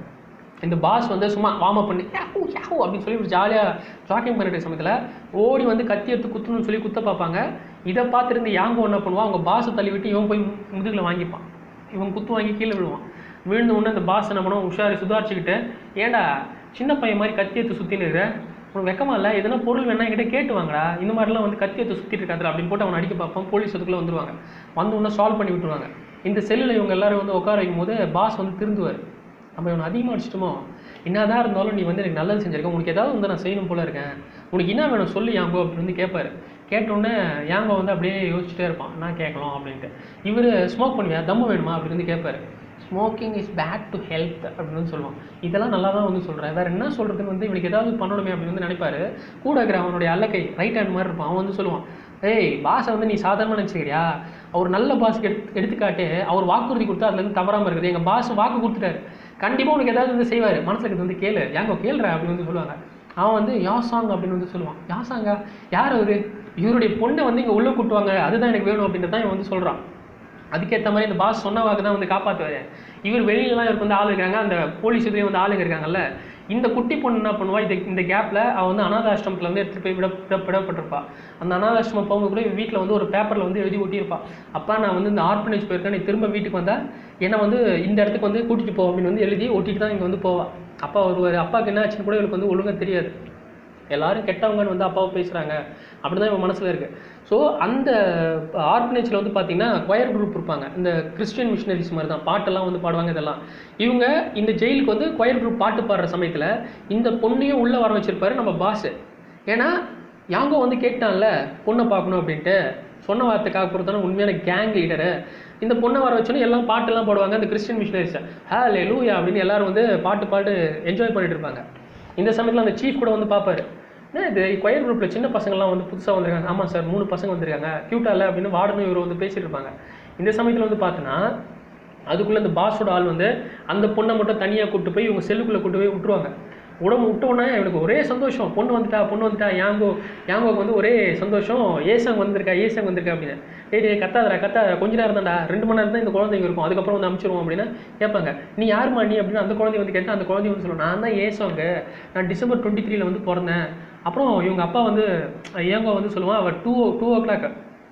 இந்த பாஸ் வந்து சும்மா வார்ம் அப் பண்ணி யாஹூ யாஹூ அப்படின்னு சொல்லி ஒரு ஜாலியாக ஜாக்கிங் பண்ணிட்டு சமயத்தில் ஓடி வந்து கத்தி எடுத்து குத்தணும்னு சொல்லி குத்த பார்ப்பாங்க இதை பார்த்துருந்து யாங்கோ என்ன பண்ணுவான் அவங்க பாஸை தள்ளி விட்டு இவன் போய் முதுகில் வாங்கிப்பான் இவன் குத்து வாங்கி கீழே விழுவான் விழுந்த உடனே அந்த பாஸ் என்ன பண்ணுவான் உஷாரி சுதாரிச்சுக்கிட்டு ஏன்டா சின்ன பையன் மாதிரி கத்தி எடுத்து சுற்றின்னு இருக்கிற உனக்கு வெக்கமா இல்லை எதனா பொருள் வேணா என்கிட்ட கேட்டு வாங்கடா இந்த மாதிரிலாம் வந்து கத்தி எடுத்து சுற்றிட்டு இருக்காதுல அப்படின்னு போட்டு அவனை அடிக்க பார்ப்பான் போலீஸ் அதுக்குள்ளே வந்துருவாங்க வந்து உடனே சால்வ் பண்ணி விட்டுருவாங்க இந்த செல்லில் இவங்க எல்லாரும் வந்து உட்கார வைக்கும் போது பாஸ் வந்து திருந்துவார் நம்ம இவனை அதிகமாக அடிச்சிட்டோமோ என்னதான் இருந்தாலும் நீ வந்து எனக்கு நல்லது செஞ்சிருக்க உனக்கு ஏதாவது வந்து நான் செய்யணும் போல இருக்கேன் உனக்கு என்ன வேணும் சொல்லு யாங்கோ அப்படின்னு வந்து கேட்பாரு கேட்டோடனே யாங்கோ வந்து அப்படியே யோசிச்சுட்டே இருப்பான் நான் கேட்கலாம் அப்படின்ட்டு இவர் ஸ்மோக் பண்ணுவியா தம்மு வேணுமா அப்படின்னு வந்து கேட்பாரு smoking is bad to health அப்படின்னு வந்து சொல்லுவான் இதெல்லாம் நல்லா தான் வந்து சொல்கிறேன் வேறு என்ன சொல்கிறதுன்னு வந்து இவனுக்கு ஏதாவது பண்ணணுமே அப்படின்னு வந்து நினைப்பாரு கூட இருக்கிற அவனுடைய அல்லக்கை ரைட் ஹேண்ட் மாதிரி இருப்பான் அவன் வந்து சொல்லுவான் ஏய் பாஸை வந்து நீ சாதாரணமாக நினச்சிக்கிறியா அவர் நல்ல பாஸ்க்கு எடுத்து எடுத்துக்காட்டு அவர் வாக்குறுதி கொடுத்தா அதுலேருந்து தவறாமல் இருக்குது எங்கள் பாஸ் வாக்கு கொடுத்துட்டாரு கண்டிப்பாக உனக்கு ஏதாவது வந்து செய்வார் மனசுல இருக்கிறது வந்து கேளு ஏங்கோ கேளுற அப்படின்னு வந்து சொல்லுவாங்க அவன் வந்து யாசாங் அப்படின்னு வந்து சொல்லுவான் யாசாங்கா யார் அவரு இவருடைய பொண்ணை வந்து இங்கே உள்ளே கூட்டுவாங்க அதுதான் எனக்கு வேணும் அப்படின்றது தான் இவன் வந்து சொல்கிறான் அதுக்கேற்ற மாதிரி இந்த பாஸ் சொன்ன வாக்கு தான் வந்து காப்பாற்றுவார் இவர் வெளியிலலாம் இவருக்கு வந்து ஆள் இருக்காங்க அந்த போலீஸ் இதுலேயும் வந்து ஆளுங்க இருக்காங்கல்ல இந்த குட்டி பொண்ணு என்ன பண்ணுவா இது இந்த கேப்பில் அவள் வந்து அனாதாசிரமத்தில் வந்து எடுத்துகிட்டு போய் விட விட விடப்பட்டிருப்பா அந்த அனாதாசிரமம் போகும்போது கூட இவ வீட்டில் வந்து ஒரு பேப்பரில் வந்து எழுதி ஒட்டியிருப்பா அப்பா நான் வந்து இந்த ஆர்ஃபனேஜ் போயிருக்கேன் நீ திரும்ப வீட்டுக்கு வந்தால் என்னை வந்து இந்த இடத்துக்கு வந்து கூட்டிகிட்டு போ அப்படின்னு வந்து எழுதி ஒட்டிட்டு தான் இங்கே வந்து போவா அப்பா வருவார் அப்பாவுக்கு என்ன ஆச்சுன்னு கூட இவளுக்கு வந்து ஒழுங்காக தெரியாது எல்லாரும் கெட்டவங்கன்னு வந்து அப்பாவை பேசுகிறாங்க அப்படி தான் இவன் மனசில் இருக்குது ஸோ அந்த ஆர்ஃபனேஜில் வந்து பார்த்தீங்கன்னா கொயர் குரூப் இருப்பாங்க இந்த கிறிஸ்டியன் மிஷினரிஸ் மாதிரி தான் பாட்டெல்லாம் வந்து பாடுவாங்க இதெல்லாம் இவங்க இந்த ஜெயிலுக்கு வந்து கொயர் குரூப் பாட்டு பாடுற சமயத்தில் இந்த பொண்ணையும் உள்ளே வர வச்சிருப்பாரு நம்ம பாஸ் ஏன்னா யாங்கோ வந்து கேட்டான்ல பொண்ணை பார்க்கணும் அப்படின்ட்டு சொன்ன வார்த்தைக்காக பொறுத்தான உண்மையான கேங் லீடரு இந்த பொண்ணை வர வச்சோன்னே எல்லாம் பாட்டெல்லாம் பாடுவாங்க அந்த கிறிஸ்டியன் மிஷினரிஸ் ஹே லூயா அப்படின்னு எல்லாரும் வந்து பாட்டு பாட்டு என்ஜாய் பண்ணிட்டு இருப்பாங்க இந்த சமயத்தில் அந்த சீஃப் கூட வந்து பார்ப்பாரு என்ன இது கொயர் குரூப்பில் சின்ன பசங்கள்லாம் வந்து புதுசாக வந்திருக்காங்க ஆமாம் சார் மூணு பசங்க வந்திருக்காங்க க்யூட்டா இல்லை அப்படின்னு வார்டனும் இவர் வந்து பேசிட்டு இருப்பாங்க இந்த சமயத்தில் வந்து பார்த்தோன்னா அதுக்குள்ளே இந்த பாஸோட ஆள் வந்து அந்த பொண்ணை மட்டும் தனியாக கூட்டு போய் இவங்க செல்லுக்குள்ளே கூட்டு போய் விட்டுருவாங்க உடம்பு விட்ட உடனே இவனுக்கு ஒரே சந்தோஷம் பொண்ணு வந்துட்டா பொண்ணு வந்துட்டா யாங்கோ யாங்கோக்கு வந்து ஒரே சந்தோஷம் ஏசாங் வந்திருக்கா ஏசாங் வந்திருக்கா அப்படின்னு டேய் டேய் கத்தாதடா கத்தாத கொஞ்ச நேரம் தான்டா ரெண்டு மணி நேரம் தான் இந்த குழந்தைங்க இருக்கும் அதுக்கப்புறம் வந்து அனுப்பிச்சிருவோம் அப்படின்னு கேட்பாங்க நீ யாரும்மா நீ அப்படின்னு அந்த குழந்தை வந்து கேட்டால் அந்த குழந்தை வந்து சொல்லும் நான் தான் ஏசாங்க நான் டிசம்பர் டுவெண்ட்டி த்ரீல வந்து பிறந்தேன் அப்புறம் இவங்க அப்பா வந்து ஏங்கோ வந்து சொல்லுவான் அவள் two two o'clock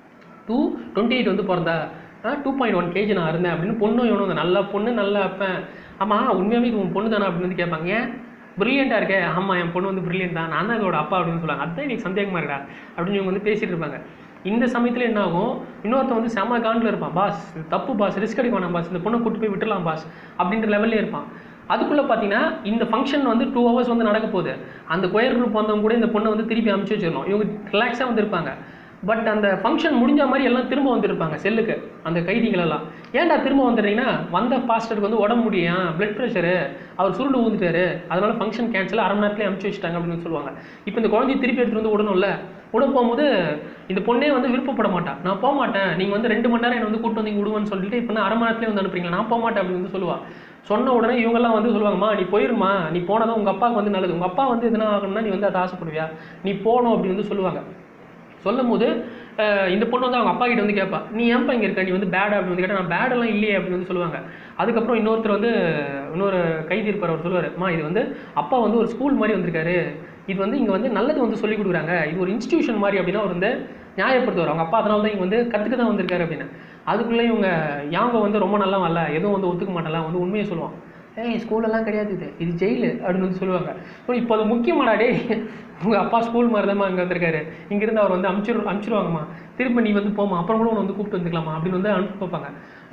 two twenty eight வந்து பிறந்தா டூ பாயிண்ட் ஒன் கேஜி நான் இருந்தேன் அப்படின்னு பொண்ணும் இவனும் வந்து நல்ல பொண்ணு நல்ல அப்பன் ஆமாம் உண்மையாகவே இது உன் பொண்ணு தானே அப்படின்னு வந்து கேட்பாங்க ஏன் பிரில்லியண்ட்டாக இருக்கே ஆமாம் என் பொண்ணு வந்து பிரில்லியன்ட் தான் நான் தான் இதோட அப்பா அப்படின்னு சொல்லுவாங்க அதுதான் எனக்கு சந்தேகமாக இருக்கா அப்படின்னு இவங்க வந்து பேசிட்டு இருப்பாங்க இந்த சமயத்தில் என்ன ஆகும் இன்னொருத்தன் வந்து செம காண்டில் இருப்பான் பாஸ் இது தப்பு பாஸ் ரிஸ்க் எடுக்க வேணாம் பாஸ் இந்த பொண்ணை கூட்டு போய் விட்டுலாம் பாஸ் அப்படின்ற லெவல்லே இருப்பான் அதுக்குள்ளே பார்த்தீங்கன்னா இந்த ஃபங்க்ஷன் வந்து டூ ஹவர்ஸ் வந்து நடக்க போகுது அந்த கொயர் குரூப் வந்தவங்க கூட இந்த பொண்ணை வந்து திருப்பி அமுச்சு வச்சிடணும் இவங்க ரிலாக்ஸாக வந்திருப்பாங்க பட் அந்த ஃபங்க்ஷன் முடிஞ்ச மாதிரி எல்லாம் திரும்ப வந்திருப்பாங்க செல்லுக்கு அந்த கைதிகள் எல்லாம் ஏன்டா திரும்ப வந்துடுறீங்கன்னா வந்த பாஸ்டருக்கு வந்து உடம்பு முடியும் பிளட் ப்ரெஷரு அவர் சுருண்டு ஊந்துட்டாரு அதனால ஃபங்க்ஷன் கேன்சல் அரை மணி நேரத்துலேயே அமுச்சு வச்சுட்டாங்க அப்படின்னு சொல்லுவாங்க இப்போ இந்த குழந்தைய திருப்பி எடுத்துட்டு வந்து விடணும்ல விட போகும்போது இந்த பொண்ணே வந்து விருப்பப்பட மாட்டான் நான் போக மாட்டேன் நீங்கள் வந்து ரெண்டு மணி நேரம் என்னை வந்து கூட்டு வந்து இங்க விடுவேன்னு சொல்லிட்டு இப்போ நான் அரை மணி நேரத்துலேயே வந்து அனுப்புறீங்களா நான் போக மாட்டேன் அப்படின்னு வந்து சொல்லுவா சொன்ன உடனே இவங்கெல்லாம் வந்து சொல்லுவாங்கம்மா நீ போயிருமா நீ போனதான் உங்கள் அப்பாவுக்கு வந்து நல்லது உங்கள் அப்பா வந்து எதுனா ஆகணும்னா நீ வந்து அதை ஆசைப்படுவியா நீ போகணும் அப்படின்னு வந்து சொல்லுவாங்க சொல்லும் போது அஹ், இந்த பொண்ணு வந்து அவங்க அப்பா கிட்ட வந்து கேட்பா நீ ஏன்ப்பா இங்கே இருக்க நீ வந்து பேட் அப்படின்னு வந்து கேட்டால் நான் பேடெல்லாம் இல்லையே அப்படின்னு வந்து சொல்லுவாங்க அதுக்கப்புறம் இன்னொருத்தர் வந்து இன்னொரு கைதி இருப்பார் அவர் சொல்லுவார் அம்மா இது வந்து அப்பா வந்து ஒரு ஸ்கூல் மாதிரி வந்திருக்காரு இது வந்து இங்கே வந்து நல்லது வந்து சொல்லி கொடுக்குறாங்க இது ஒரு இன்ஸ்டியூஷன் மாதிரி அப்படின்னா அவர் வந்து நியாயப்படுத்துவார் அவங்க அப்பா அதனால தான் இங்கே வந்து கற்றுக்க தான் வந்திருக்காரு அப்படின்னு அதுக்குள்ளே இவங்க யாங்க வந்து ரொம்ப நல்லா வரல எதுவும் வந்து ஒத்துக்க மாட்டலாம் வந்து உண்மையை சொல்லுவான் ஏய் ஸ்கூலெல்லாம் கிடையாது இது இது ஜெயிலு அப்படின்னு வந்து சொல்லுவாங்க ஸோ இப்போ அது முக்கியமாடா டேய் உங்கள் அப்பா ஸ்கூல் மாதிரி தான்மா இங்கே வந்திருக்காரு இங்கேருந்து அவர் வந்து அமுச்சிரு அமுச்சிருவாங்கம்மா திரும்ப நீ வந்து போமா அப்புறம் கூட உன்னை வந்து கூப்பிட்டு வந்துக்கலாமா அப்படின்னு வந்து அனுப்பி வைப்பாங்க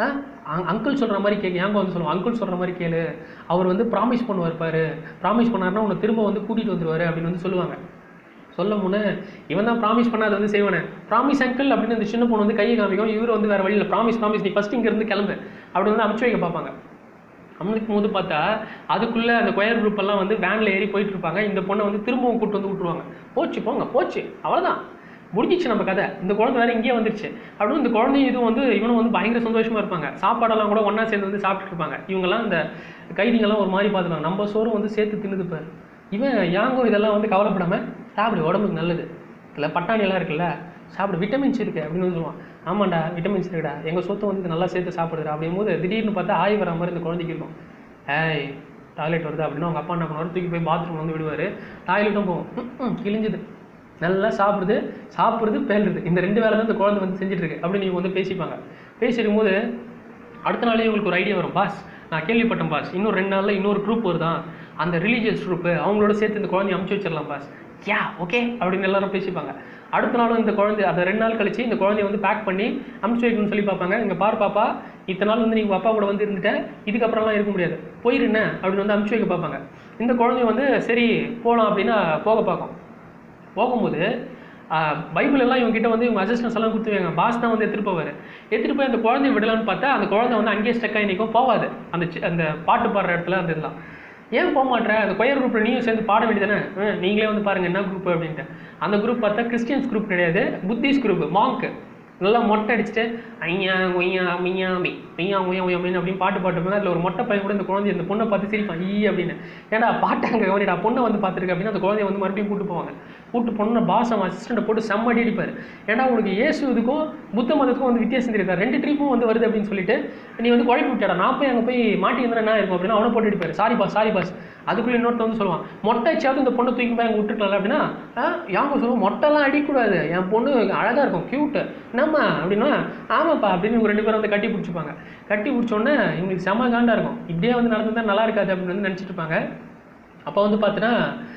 ஆ அங்கிள் சொல்கிற மாதிரி கேட்க ஏங்க வந்து சொல்லுவாங்க அங்கிள் சொல்கிற மாதிரி கேளு அவர் வந்து ப்ராமிஸ் பண்ணுவார் பாரு ப்ராமிஸ் பண்ணாருன்னா உன்னை திரும்ப வந்து கூட்டிகிட்டு வந்துருவாரு அப்படின்னு வந்து சொல்லுவாங்க சொல்ல முன்னே இவன் தான் ப்ராமிஸ் பண்ணாத வந்து செய்வானே ப்ராமிஸ் அங்கிள் அப்படின்னு அந்த சின்ன பொண்ணு வந்து கையை காமிக்கும் இவர் வந்து வேறு வழியில் ப்ராமிஸ் ப்ராமிஸ் நீ ஃபஸ்ட் இங்கேருந்து கிளம்பு அப்படி வந்து அமுச்சு வைக்க பார்ப்பாங்க அமுக்கும் போது பார்த்தா அதுக்குள்ளே அந்த கொயர் குரூப் எல்லாம் வந்து வேனில் ஏறி போயிட்டு இருப்பாங்க இந்த பொண்ணை வந்து திரும்பவும் கூட்டு வந்து விட்டுருவாங்க போச்சு போங்க போச்சு அவ்வளோதான் முடிஞ்சிச்சு நம்ம கதை இந்த குழந்தை வேற இங்கேயே வந்துருச்சு அப்படின்னு இந்த குழந்தையும் இதுவும் வந்து இவனும் வந்து பயங்கர சந்தோஷமா இருப்பாங்க சாப்பாடெல்லாம் கூட ஒன்றா சேர்ந்து வந்து சாப்பிட்டுட்டு இருப்பாங்க இவங்கெல்லாம் இந்த கைதிங்கெல்லாம் ஒரு மாதிரி பார்த்துப்பாங்க நம்ம சோறும் வந்து சேர்த்து தின்னுது பாரு இவன் யாங்கோ இதெல்லாம் வந்து கவலைப்படாம சாப்பிடு உடம்புக்கு நல்லது இதில் பட்டாணி எல்லாம் இருக்குல்ல சாப்பிடு விட்டமின்ஸ் இருக்கு அப்படின்னு வந்து சொல்லுவான் ஆமாண்டா விட்டமின்ஸ் இருக்குடா எங்கள் சொத்தை வந்து இது நல்லா சேர்த்து சாப்பிடுறா அப்படிங்கும்போது திடீர்னு பார்த்தா ஆய் வர மாதிரி இந்த குழந்தைக்கு இருக்கும் ஏய் டாய்லெட் வருது அப்படின்னா அவங்க அப்பா என்ன பண்ணுவார் தூக்கி போய் பாத்ரூம் வந்து விடுவார் டாய்லெட்டும் போகும் ம், ம், கிழிஞ்சுது நல்லா சாப்பிடுது சாப்பிடுது பேலுது இந்த ரெண்டு வேலை தான் இந்த குழந்தை வந்து செஞ்சுட்டு இருக்கு அப்படின்னு இவங்க வந்து பேசிப்பாங்க பேசிருக்கும் போது அடுத்த நாளே இவங்களுக்கு ஒரு ஐடியா வரும் பாஸ் நான் கேள்விப்பட்டேன் பாஸ் இன்னும் ரெண்டு நாளில் இன்னொரு குரூப் வருதான் அந்த ரிலீஜியஸ் குரூப்பு அவங்களோட சேர்த்து இந்த குழந்தைய அமுச்சு வச்சிடலாம் பாஸ் யா ஓகே அப்படின்னு எல்லாரும் பேசிப்பாங்க அடுத்த நாளும் இந்த குழந்தை அந்த ரெண்டு நாள் கழிச்சு இந்த குழந்தைய வந்து பேக் பண்ணி அமுச்சு வைக்கணும்னு சொல்லி பார்ப்பாங்க இங்கே பாரு பாப்பா இத்தனை நாள் வந்து நீங்கள் அப்பா கூட வந்து இருந்துட்ட இதுக்கப்புறம்லாம் இருக்க முடியாது போயிருண்ணே அப்படின்னு வந்து அமுச்சு வைக்க பார்ப்பாங்க இந்த குழந்தைய வந்து சரி போகலாம் அப்படின்னா போக பார்க்கும் போகும்போது ஆஹ், பைபிள் எல்லாம் இவங்க கிட்ட வந்து இவங்க அசிஸ்டன்ஸ் எல்லாம் கொடுத்துருவாங்க பாஸ் தான் வந்து எடுத்துட்டு போவார் எடுத்துட்டு போய் அந்த குழந்தைய விடலான்னு பார்த்தா அந்த குழந்தை வந்து அங்கேயே ஸ்டக்காகி நிற்கும் போகாது அந்த சி- அந்த பாட்டு பாடுற இடத்துல அந்த இதெல்லாம் ஏன் போக மாட்ற அந்த கொயர் குரூப்பில் நீயும் சேர்ந்து பாட வேண்டியதானே ஹம், நீங்களே வந்து பாருங்க என்ன குரூப் அப்படின்ட்டு அந்த குரூப் பார்த்தா கிறிஸ்டியன்ஸ் குரூப் கிடையாது புத்திஸ்ட் குரூப் மாங்க் நல்லா மொட்டை அடிச்சுட்டு ஐயா ஒய்யா மியா மி ஐயா ஒய்யா ஒய்யா அப்படின்னு அப்படின்னு பாட்டு பாட்டு அதில் ஒரு மொட்டை பையன் கூட இந்த குழந்தை இந்த பொண்ணை பார்த்து சிரிப்பான் ஈ அப்படின்னு ஏன்டா பாட்டு அங்கே கவனிடா பொண்ணை வந்து பார்த்துருக்கு அப்படின்னு அந்த குழந்தைய வந்து மறுபடியும் கூட்டு போவாங்க கூட்டு பொண்ணை பாசம் அசிஸ்டண்ட்டை போட்டு செம்ம அடி அடிப்பார் ஏன்னா உனக்கு இயேசு இதுக்கும் புத்த மதத்துக்கும் வந்து வித்தியாசம் தெரியாது ரெண்டு ட்ரிப்பும் வந்து வருது அப்படின்னு சொல்லிட்டு நீ வந்து குழப்பி விட்டாடா நான் போய் அங்கே போய் மாட்டி இருந்தா என்ன இருக்கும் அப்படின்னு அவனை போட்டு அடிப்பார் சாரி பாஸ் சாரி பாஸ் அதுக்குள்ளே இன்னொருத்த வந்து சொல்லுவான் மொட்டை அடிச்சாவது இந்த பொண்ணை தூக்கி போய் அங்கே விட்டுருக்கலாம்ல அப்படின்னா ஆ, யாங்க சொல்லுவோம் மொட்டைலாம் அடிக்கக்கூடாது என் பொண்ணு அழகாக இருக்கும் க்யூட்டு என்னம்மா அப்படின்னா ஆமாப்பா அப்படின்னு இவங்க ரெண்டு பேரும் வந்து கட்டி பிடிச்சிப்பாங்க கட்டி பிடிச்சோன்னே இவங்களுக்கு செம காண்டா இருக்கும் இப்படியே வந்து நடந்ததா நல்லா இருக்காது அப்படின்னு வந்து நினச்சிட்டு இருப்பாங்க அப்போ வந்து பார்த்தீங்கன்னா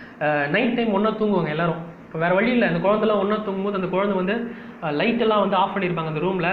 நைட் டைம் ஒன்றா தூங்குவாங்க எல்லாரும் இப்போ வேறு வழி இல்லை அந்த குழந்தைலாம் ஒன்றா தூங்கும்போது அந்த குழந்தை வந்து லைட்டெல்லாம் வந்து ஆஃப் பண்ணியிருப்பாங்க அந்த ரூமில்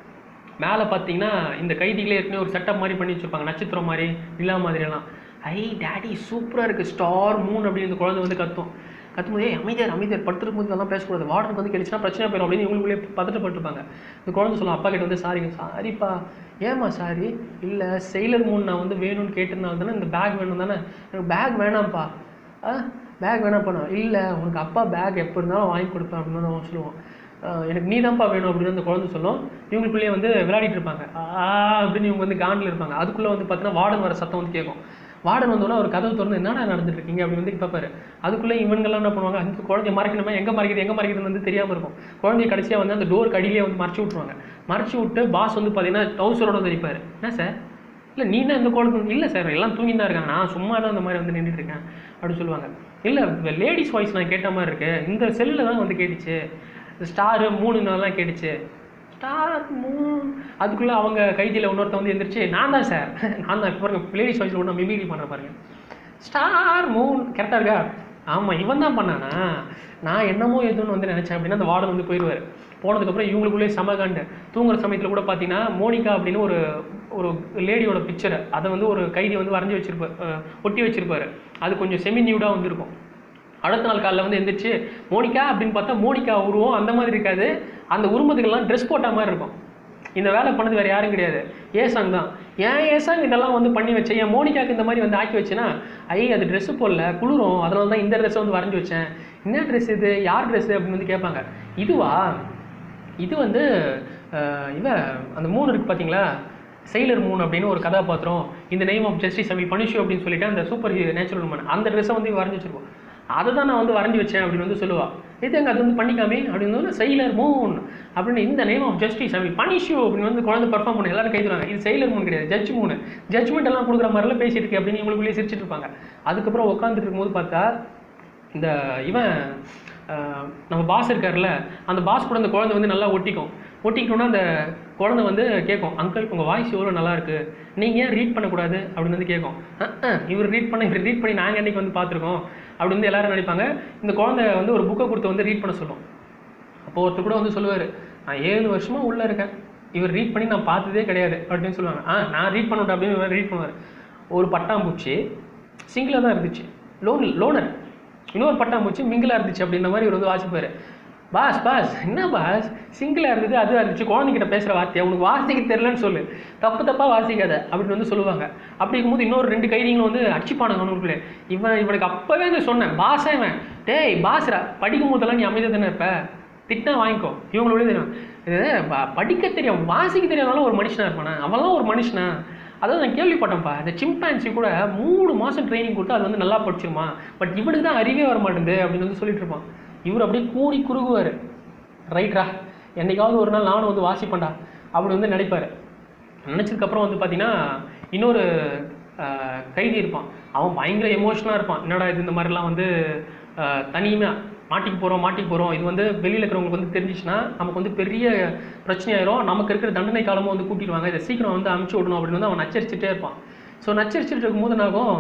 மேலே பார்த்தீங்கன்னா இந்த கைதிகளே ஏற்கனவே ஒரு செட்டப் மாதிரி பண்ணி வச்சுருப்பாங்க நட்சத்திரம் மாதிரி நிலா மாதிரியெல்லாம் ஐ டேடி சூப்பராக இருக்குது ஸ்டார் மூன் அப்படின்னு இந்த குழந்தை வந்து கத்தும் கத்தும்போது ஏய் அமைதியார் அமைதியார் படுத்துருக்கும் போது இதெல்லாம் பேசக்கூடாது வார்டனுக்கு வந்து கிடைச்சுன்னா பிரச்சனை போயிடும் அப்படின்னு இவங்களுக்குள்ளே பதட்டப்பட்டிருப்பாங்க இந்த குழந்தை சொல்லும் அப்பா கிட்ட வந்து சாரிங்க சாரிப்பா ஏம்மா சாரி இல்லை செயிலர் மூன் நான் வந்து வேணும்னு கேட்டதுனால தானே இந்த பேக் வேணும் தானே எனக்கு பேக் வேணாம்ப்பா ஆ பேக் வேணாம் பண்ணா இல்லை உனக்கு அப்பா பேக் எப்போ இருந்தாலும் வாங்கி கொடுப்பேன் அப்படின்னு தான் அவன் சொல்லுவான் ஆஹ் எனக்கு நீ தான்ப்பா வேணும் அப்படின்னு அந்த குழந்தை சொல்லும் இவங்களுக்குள்ளேயே வந்து விளையாடிட்டு இருப்பாங்க ஆ அப்படின்னு இவங்க வந்து காண்டில் இருப்பாங்க அதுக்குள்ளே வந்து பார்த்தீங்கன்னா வார்டன் வர சத்தம் வந்து கேட்கும் வார்டன் வந்தோடனே அவர் கதவு திறந்து என்னடா நடந்துட்டு இருக்கீங்க அப்படின்னு வந்து பார்ப்பாரு அதுக்குள்ளே இவங்கெல்லாம் என்ன பண்ணுவாங்க அந்த குழந்தைய மறைக்கணுமா எங்கே மறைக்குது எங்கே மறைக்குதுன்னு வந்து தெரியாமல் இருக்கும் குழந்தைய கடைசியாக வந்து அந்த டோர் கடியிலே வந்து மறைச்சி விட்ருவாங்க மறைச்சி விட்டு பாஸ் வந்து பார்த்தீங்கன்னா டவுசரோட வந்து நிற்பாரு என்ன சார் இல்லை நீ என்ன இந்த குழந்தை இல்லை சார் எல்லாம் தூங்கி தான் இருக்காங்க நான் சும்மா தான் இந்த மாதிரி வந்து நின்றுட்டு இருக்கேன் அப்படின்னு சொல்லுவாங்க இல்லை லேடிஸ் வாய்ஸ் நான் கேட்ட மாதிரி இருக்கு இந்த செல்லில் தான் வந்து கேட்டுச்சு ஸ்டாரு மூணு நாள்லாம் கேட்டுச்சு ஸ்டார் மூணு அதுக்குள்ளே அவங்க கைதியில் இன்னொருத்த வந்து எந்திரிச்சு நான் தான் சார் நான் தான் இப்போ பாருங்க லேடிஸ் வாய்ஸில் ஒன்று மிமிக்ரி பண்ண பாருங்க ஸ்டார் மூன் கரெக்டாக இருக்கா ஆமாம் இவன் தான் பண்ணானா நான் என்னமோ எதுன்னு வந்து நினச்சேன் அப்படின்னா அந்த வார்டன் வந்து போயிடுவார் போனதுக்கப்புறம் இவங்களுக்குள்ளே சமகாண்டு தூங்குற சமயத்தில் கூட பார்த்தீங்கன்னா மோனிகா அப்படின்னு ஒரு ஒரு லேடியோட பிக்சரை அதை வந்து ஒரு கைதி வந்து வரைஞ்சி வச்சிருப்பார் அஹ், ஒட்டி வச்சிருப்பாரு அது கொஞ்சம் செமி நியூடாக வந்திருக்கும் அடுத்த நாள் காலைல வந்து எந்திரிச்சு மோனிகா அப்படின்னு பார்த்தா மோனிகா உருவம் அந்த மாதிரி இருக்காது அந்த உருவத்துக்கெல்லாம் ட்ரெஸ் போட்ட மாதிரி இருக்கும் இந்த வேலை பண்ணது வேறு யாரும் கிடையாது ஏசாங் தான் ஏன் ஏசாங் இதெல்லாம் வந்து பண்ணி வச்சேன் என் மோனிகாக்கு இந்த மாதிரி வந்து ஆக்கி வச்சேன்னா ஐ அது ட்ரெஸ்ஸு போடல குளிரும் அதனால தான் இந்த ட்ரெஸ்ஸை வந்து வரைஞ்சி வச்சேன் என்ன ட்ரெஸ் இது யார் ட்ரெஸ்ஸு அப்படின்னு வந்து கேட்பாங்க இதுவா இது வந்து அஹ், இவ அந்த மூணு இருக்கு பார்த்தீங்களா செயலர் மூணு அப்படின்னு ஒரு கதாபாத்திரம் இந்த name of justice I punish அப்படின்னு சொல்லிட்டு அந்த சூப்பர் நேச்சுரல் உமன் அந்த ட்ரெஸ்ஸை வந்து வரைஞ்சி வச்சிருப்போம் அதை தான் நான் வந்து வரைஞ்சி வச்சேன் அப்படின்னு வந்து சொல்லுவா இது எங்க அது வந்து பண்ணிக்காமே அப்படின்னு வந்து செயலர் மூன் அப்படின்னு இந்த name of justice I punish அப்படின்னு வந்து குழந்தை பர்ஃபார்ம் பண்ணி எல்லாரும் கைதுறாங்க இது செயலர் மூணு கிடையாது ஜட்ஜ் மூணு ஜட்ஜ்மெண்ட் எல்லாம் கொடுக்குற மாதிரிலாம் பேசிட்டு இருக்கு அப்படின்னு இவங்களுக்குள்ளேயே சிரிச்சிட்டு இருப்பாங்க அதுக்கப்புறம் உட்காந்துட்டு இருக்கும்போது பார்த்தா இந்த இவன் அஹ், நம்ம பாஸ் இருக்கார்ல அந்த பாஸ் கூட அந்த குழந்தை வந்து நல்லா ஒட்டிக்கும் ஒட்டிக்கிட்டோன்னா அந்த குழந்தை வந்து கேட்கும் அங்கிள் உங்கள் வாய்ஸ் எவ்வளோ நல்லா இருக்கு நீங்கள் ஏன் ரீட் பண்ணக்கூடாது அப்படின்னு வந்து கேட்கும் "அஹ், அஹ், இவர் ரீட் பண்ண இவர் ரீட் பண்ணி நாங்கள் அன்றைக்கி வந்து பார்த்துருக்கோம் அப்படின்னு வந்து எல்லாரும் நினைப்பாங்க இந்த குழந்தை வந்து ஒரு புக்கை கொடுத்து வந்து ரீட் பண்ண சொல்லும் அப்போ ஒருத்தர் கூட வந்து சொல்லுவார் நான் ஏழு வருஷமா உள்ளே இருக்கேன் இவர் ரீட் பண்ணி நான் பார்த்ததே கிடையாது அப்படின்னு சொல்லுவாங்க ஆ நான் ரீட் பண்ணட்டும் அப்படின்னு இவர் ரீட் பண்ணுவார் ஒரு பட்டாம்பூச்சி சிங்கிளாக தான் இருந்துச்சு லோன் லோனர் இன்னொரு பட்டாம்பூச்சி மிங்கிளாக இருந்துச்சு அப்படின்ற மாதிரி இவர் வந்து வாசிப்பார் பாஸ் பாஸ் என்ன பாஸ் சிங்கிளாக இருந்தது அதுவாக இருந்துச்சு குழந்தைகிட்ட பேசுகிற வார்த்தையை உனக்கு வாசிக்க தெரிலன்னு சொல்லு தப்பு தப்பாக வாசிக்காத அப்படின்னு வந்து சொல்லுவாங்க அப்படி இருக்கும்போது இன்னொரு ரெண்டு கைதிகளும் வந்து அடிச்சுப்பானுங்க அவனுக்குள்ளே இவன் இவனுக்கு அப்போவே வந்து சொன்னேன் பாஸா இவன் டேய் பாஸ்ரா படிக்கும் போதெல்லாம் நீ அமைதியாக தானே இருப்ப திட்டினா வாங்கிக்கோ இவங்களோட தெரியும் இது ப- படிக்க தெரியும் வாசிக்க தெரியாதனால ஒரு மனுஷனா இருப்பானா அவன்லாம் ஒரு மனுஷனா அதாவது நான் கேள்விப்பட்டேன்ப்பா இந்த சிம்பான்சி கூட மூணு மாதம் ட்ரைனிங் கொடுத்து அது வந்து நல்லா படிச்சிருமா பட் இவனுக்கு தான் அறிவே வர மாட்டேங்குது அப்படின்னு வந்து சொல்லிட்டு இருப்பான் இவர் அப்படியே கூடி குறுகுவார் ரைட்ரா என்னைக்காவது ஒரு நாள் நானும் வந்து வாசிப்பேன்டா அப்படி வந்து நினைப்பாரு நினச்சதுக்கப்புறம் வந்து பார்த்தீங்கன்னா இன்னொரு ஆஹ், கைதி இருப்பான் அவன் பயங்கர எமோஷனாக இருப்பான் என்னடா இது இந்த மாதிரிலாம் வந்து தனியுமே மாட்டிக்கு போகிறோம் மாட்டிக்கு போகிறோம் இது வந்து வெளியில் இருக்கிறவங்களுக்கு வந்து தெரிஞ்சிச்சுன்னா நமக்கு வந்து பெரிய பிரச்சனையாயிரும் நமக்கு இருக்கிற தண்டனை காலமும் வந்து கூட்டிடுவாங்க இதை சீக்கிரம் வந்து அமுச்சு விடணும் அப்படின்னு வந்து அவன் நச்சரிச்சுட்டே இருப்பான் ஸோ நச்சரிச்சுட்டு இருக்கும்போது என்னாகும்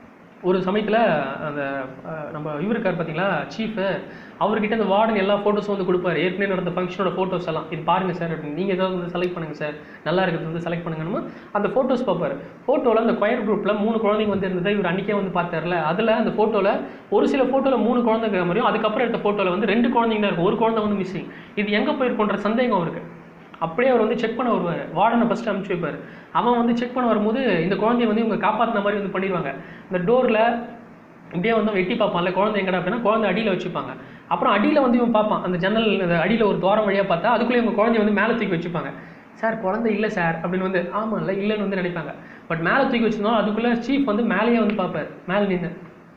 ஒரு சமயத்தில் அந்த அஹ், நம்ம இவர் இருக்கார் பார்த்தீங்களா சீஃபு அவர்கிட்ட அந்த வார்டன் எல்லா ஃபோட்டோஸும் வந்து கொடுப்பாரு ஏற்கனவே நடந்த ஃபங்க்ஷனோட ஃபோட்டோஸ் எல்லாம் இது பாருங்க சார் அப்படின்னு நீங்கள் ஏதாவது வந்து செலக்ட் பண்ணுங்க சார் நல்லா இருக்கிறது வந்து செலக்ட் பண்ணுங்கன்னு அந்த ஃபோட்டோஸ் பார்ப்பாரு ஃபோட்டோவில் அந்த கொயர் குரூப்பில் மூணு குழந்தைங்க வந்து இருந்தது இவர் அன்றைக்கே வந்து பார்த்தார்ல அதில் அந்த ஃபோட்டோவில் ஒரு சில ஃபோட்டோவில் மூணு குழந்தை இருக்கிற மாதிரியும் அதுக்கப்புறம் எடுத்த ஃபோட்டோவில் வந்து ரெண்டு குழந்தைங்க தான் இருக்கும் ஒரு குழந்தை வந்து மிஸ்ஸிங் இது எங்கே போயிருக்கோன்ற சந்தேகம் அவருக்கு அப்படியே அவர் வந்து செக் பண்ண வருவார் வார்டனை ஃபஸ்ட்டு அனுப்பிச்சு வைப்பார் அவன் வந்து செக் பண்ண வரும்போது இந்த குழந்தைய வந்து இவங்க காப்பாற்றின மாதிரி வந்து பண்ணிடுவாங்க இந்த டோரில் இப்படியே வந்து அவன் எட்டி பார்ப்பான்ல குழந்தை எங்கடா அப்படின்னா குழந்தை அடியில் வச்சுப்பாங்க அப்புறம் அடியில் வந்து இவன் பார்ப்பான் அந்த ஜன்னல் அந்த அடியில் ஒரு துவாரம் வழியாக பார்த்தா அதுக்குள்ளே இவங்க குழந்தைய வந்து மேலே தூக்கி வச்சுப்பாங்க சார் குழந்தை இல்லை சார் அப்படின்னு வந்து ஆமாம் இல்லை இல்லைன்னு வந்து நினைப்பாங்க பட் மேலே தூக்கி வச்சிருந்தோம் அதுக்குள்ளே சீஃப் வந்து மேலேயே வந்து பார்ப்பார் மேலே நின்று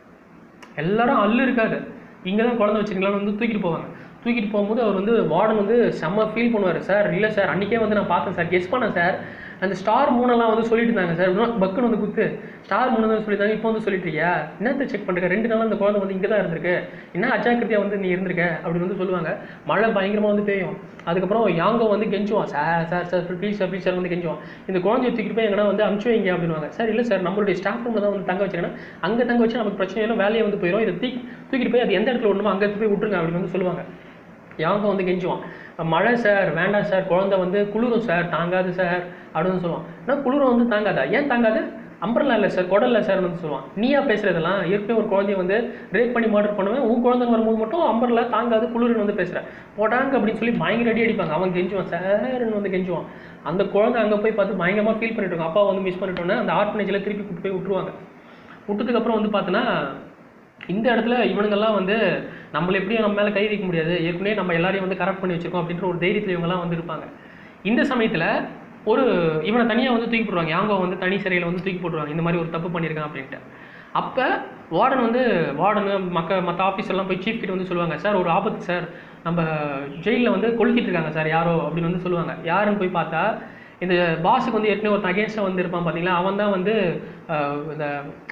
எல்லாரும் அல்லு இருக்காது இங்கே தான் குழந்தை வச்சிருக்கலாம்னு வந்து தூக்கிட்டு போவாங்க தூக்கிட்டு போகும்போது அவர் வந்து வார்டன் வந்து செம்ம ஃபீல் பண்ணுவார் சார் இல்லை சார் அன்றைக்கே வந்து நான் பார்த்தேன் சார் கெஸ் பண்ணேன் சார் அந்த ஸ்டார் மூணெல்லாம் வந்து சொல்லிட்டு இருந்தாங்க சார் இன்னும் பக்குன்னு வந்து குத்து ஸ்டார் மூணு தான் சொல்லியிருந்தாங்க இப்போ வந்து சொல்லிட்டு இருக்கியா என்னத்தை செக் பண்ணுறேன் ரெண்டு நாள் அந்த குழந்தை வந்து இங்கே தான் இருந்திருக்கு என்ன அஜாக்கிரதையாக வந்து நீ இருந்திருக்க அப்படின்னு வந்து சொல்லுவாங்க மழை பயங்கரமாக வந்து பெய்யும் அதுக்கப்புறம் யாங்கோ வந்து கெஞ்சுவான் sir sir sir please sir please sir வந்து கெஞ்சுவான் இந்த குழந்தைய தூக்கிட்டு போய் எங்கன்னா வந்து அமுச்சு வைங்க அப்படின்வாங்க சார் இல்லை சார் நம்மளுடைய ஸ்டாஃப் ரூமில் தான் வந்து தங்க வச்சிருக்கேன்னா அங்கே தங்க வச்சு நமக்கு பிரச்சனை இல்லை வேலையை வந்து போயிடும் இதை தூக்கி தூக்கிட்டு போய் அது எந்த இடத்துல விடணுமோ அங்கே எடுத்து போய் விட்டுருங்க அப்படின்னு வந்து சொல்லுவாங்க யாங்க வந்து கெஞ்சுவான் மழை சார் வேண்டாம் சார் குழந்தை வந்து குளிரும் சார் தாங்காது சார் அப்படின்னு சொல்லுவான் நான் குளிரும் வந்து தாங்காதா ஏன் தாங்காது அம்பர்லா இல்லை சார் குடல் இல்லை சார் வந்து சொல்லுவான் நீயா பேசுறதெல்லாம் ஏற்கனவே ஒரு குழந்தைய வந்து ரேப் பண்ணி மர்டர் பண்ணுவேன் உன் குழந்தைங்க வரும்போது மட்டும் அம்பர்லா தாங்காது குளிர்னு வந்து பேசுகிறேன் போட்டாங்க அப்படின்னு சொல்லி பயங்கர அடி அடிப்பாங்க அவன் கெஞ்சுவான் சார்னு வந்து கெஞ்சுவான் அந்த குழந்தை அங்கே போய் பார்த்து பயங்கரமாக ஃபீல் பண்ணிட்டு இருக்கும் அப்பா வந்து மிஸ் பண்ணிட்டோன்னே அந்த ஆர்ஃபனேஜில் திருப்பி கூட்டு போய் விட்டுருவாங்க விட்டதுக்கப்புறம் வந்து பார்த்தோன்னா இந்த இடத்துல இவனுங்கெல்லாம் வந்து நம்மள எப்படியும் நம்ம மேலே கை வைக்க முடியாது ஏற்கனவே நம்ம எல்லாரையும் வந்து கரெக்ட் பண்ணி வச்சிருக்கோம் அப்படின்ற ஒரு தைரியத்தில் இவங்கெல்லாம் வந்து இருப்பாங்க இந்த சமயத்தில் ஒரு இவனை தனியாக வந்து தூக்கி போடுவாங்க யாங்கோ வந்து தனி சிறையில் வந்து தூக்கி போட்டுருவாங்க இந்த மாதிரி ஒரு தப்பு பண்ணியிருக்கான் அப்படின்ட்டு அப்போ வார்டன் வந்து வார்டனு மக்க மற்ற ஆஃபீஸ் எல்லாம் போய் சீஃப் கிட்ட வந்து சொல்லுவாங்க சார் ஒரு ஆபத்து சார் நம்ம ஜெயிலில் வந்து கொளுத்திட்டு இருக்காங்க சார் யாரோ அப்படின்னு வந்து சொல்லுவாங்க யாருன்னு போய் பார்த்தா இந்த பாஸுக்கு வந்து ஏற்கனவே ஒரு அகேன்ஸ்டாக வந்து இருப்பான் பார்த்தீங்களா அவன் தான் வந்து அஹ், இந்த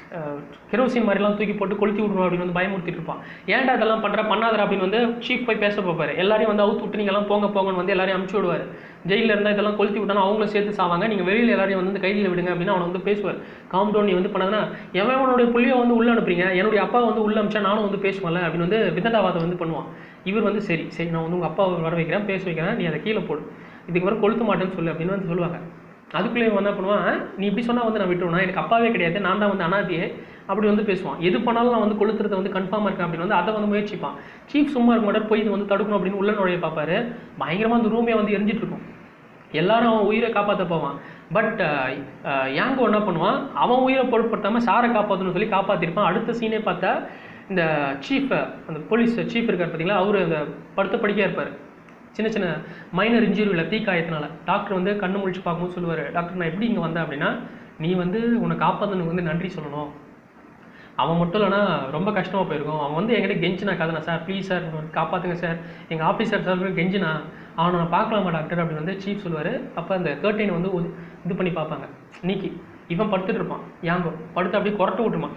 கெரோசின் மாதிரிலாம் தூக்கி போட்டு கொளுத்தி விட்ருவோம் அப்படின்னு வந்து பயமுறுத்திட்டு இருப்பான் ஏன்டா இதெல்லாம் பண்ணுற பண்ணாதடா அப்படின்னு வந்து சீஃப் போய் பேச பார்ப்பாரு எல்லாரையும் வந்து அவுத்து விட்டு நீங்கள்லாம் போங்க போங்கன்னு வந்து எல்லாரையும் அமுச்சு விடுவார் ஜெயிலில் இருந்தால் இதெல்லாம் கொளுத்தி விட்டானா அவங்களும் சேர்த்து சாவாங்க நீங்கள் வெளியில் எல்லாரையும் வந்து கைதியில் விடுங்க அப்படின்னு அவனை வந்து பேசுவார் காம் டவுன் நீ வந்து பண்ணதுன்னா எவன் அவனுடைய புள்ளியை வந்து உள்ள அனுப்புறீங்க என்னுடைய அப்பா வந்து உள்ள அனுப்பிச்சா நானும் வந்து பேசுவேன்ல அப்படின்னு வந்து விதண்டாவாதம் வந்து பண்ணுவான் இவர் வந்து சரி சரி நான் வந்து உங்கள் அப்பாவை வர வைக்கிறேன் பேச வைக்கிறேன் நீ அதை கீழே போடு இதுக்கு வரை கொளுத்த மாட்டேன்னு சொல்லு அப்படின்னு வந்து சொல்லுவாங்க அதுக்குள்ளேயே இவன் என்ன பண்ணுவான் நீ இப்படி சொன்னால் வந்து நான் விட்டுருவேன் எனக்கு அப்பாவே கிடையாது நான் தான் வந்து அனாதியே அப்படி வந்து பேசுவான் எது பண்ணாலும் நான் வந்து கொளுத்துறத வந்து கன்ஃபார்மாக இருக்கேன் அப்படின்னு வந்து அதை வந்து முயற்சிப்பான் சீஃப் சும்மா இருக்க மாட்டார் போய் இது வந்து தடுக்கணும் அப்படின்னு உள்ள நுழைய பார்ப்பாரு பயங்கரமாக அந்த ரூமே வந்து எரிஞ்சிட்டு இருக்கும் எல்லாரும் அவன் உயிரை காப்பாற்ற போவான் பட் யாங்கோ என்ன பண்ணுவான் அவன் உயிரை பொருட்படுத்தாமல் சாரை காப்பாற்றணும்னு சொல்லி காப்பாற்றிருப்பான் அடுத்த சீனே பார்த்தா இந்த சீஃப் அந்த போலீஸ் சீஃப் இருக்கார் பார்த்தீங்களா அவர் அந்த படுத்த படிக்கையாக இருப்பார் சின்ன சின்ன மைனர் இன்ஜுரியில் தீக்காயத்தினால டாக்டர் வந்து கண்ணு முழிச்சு பார்க்கும்போது சொல்லுவார் டாக்டர் நான் எப்படி இங்கே வந்தேன் அப்படின்னா நீ வந்து உன்னை காப்பாற்றனுக்கு வந்து நன்றி சொல்லணும் அவன் மட்டும் இல்லைனா ரொம்ப கஷ்டமாக போயிருக்கும் அவன் வந்து என்கிட்ட கெஞ்சினா கதனா சார் ப்ளீஸ் சார் காப்பாற்றுங்க சார் எங்கள் ஆஃபீஸர் சார் கெஞ்சினா அவனை நான் பார்க்கலாமா டாக்டர் அப்படின்னு வந்து சீஃப் சொல்லுவார் அப்போ அந்த கேர்டைனை வந்து ஒது- இது பண்ணி பார்ப்பாங்க நீக்கி இவன் படுத்துட்டு இருப்பான் யாங்கோ படுத்து அப்படியே குரட்ட விட்டுமா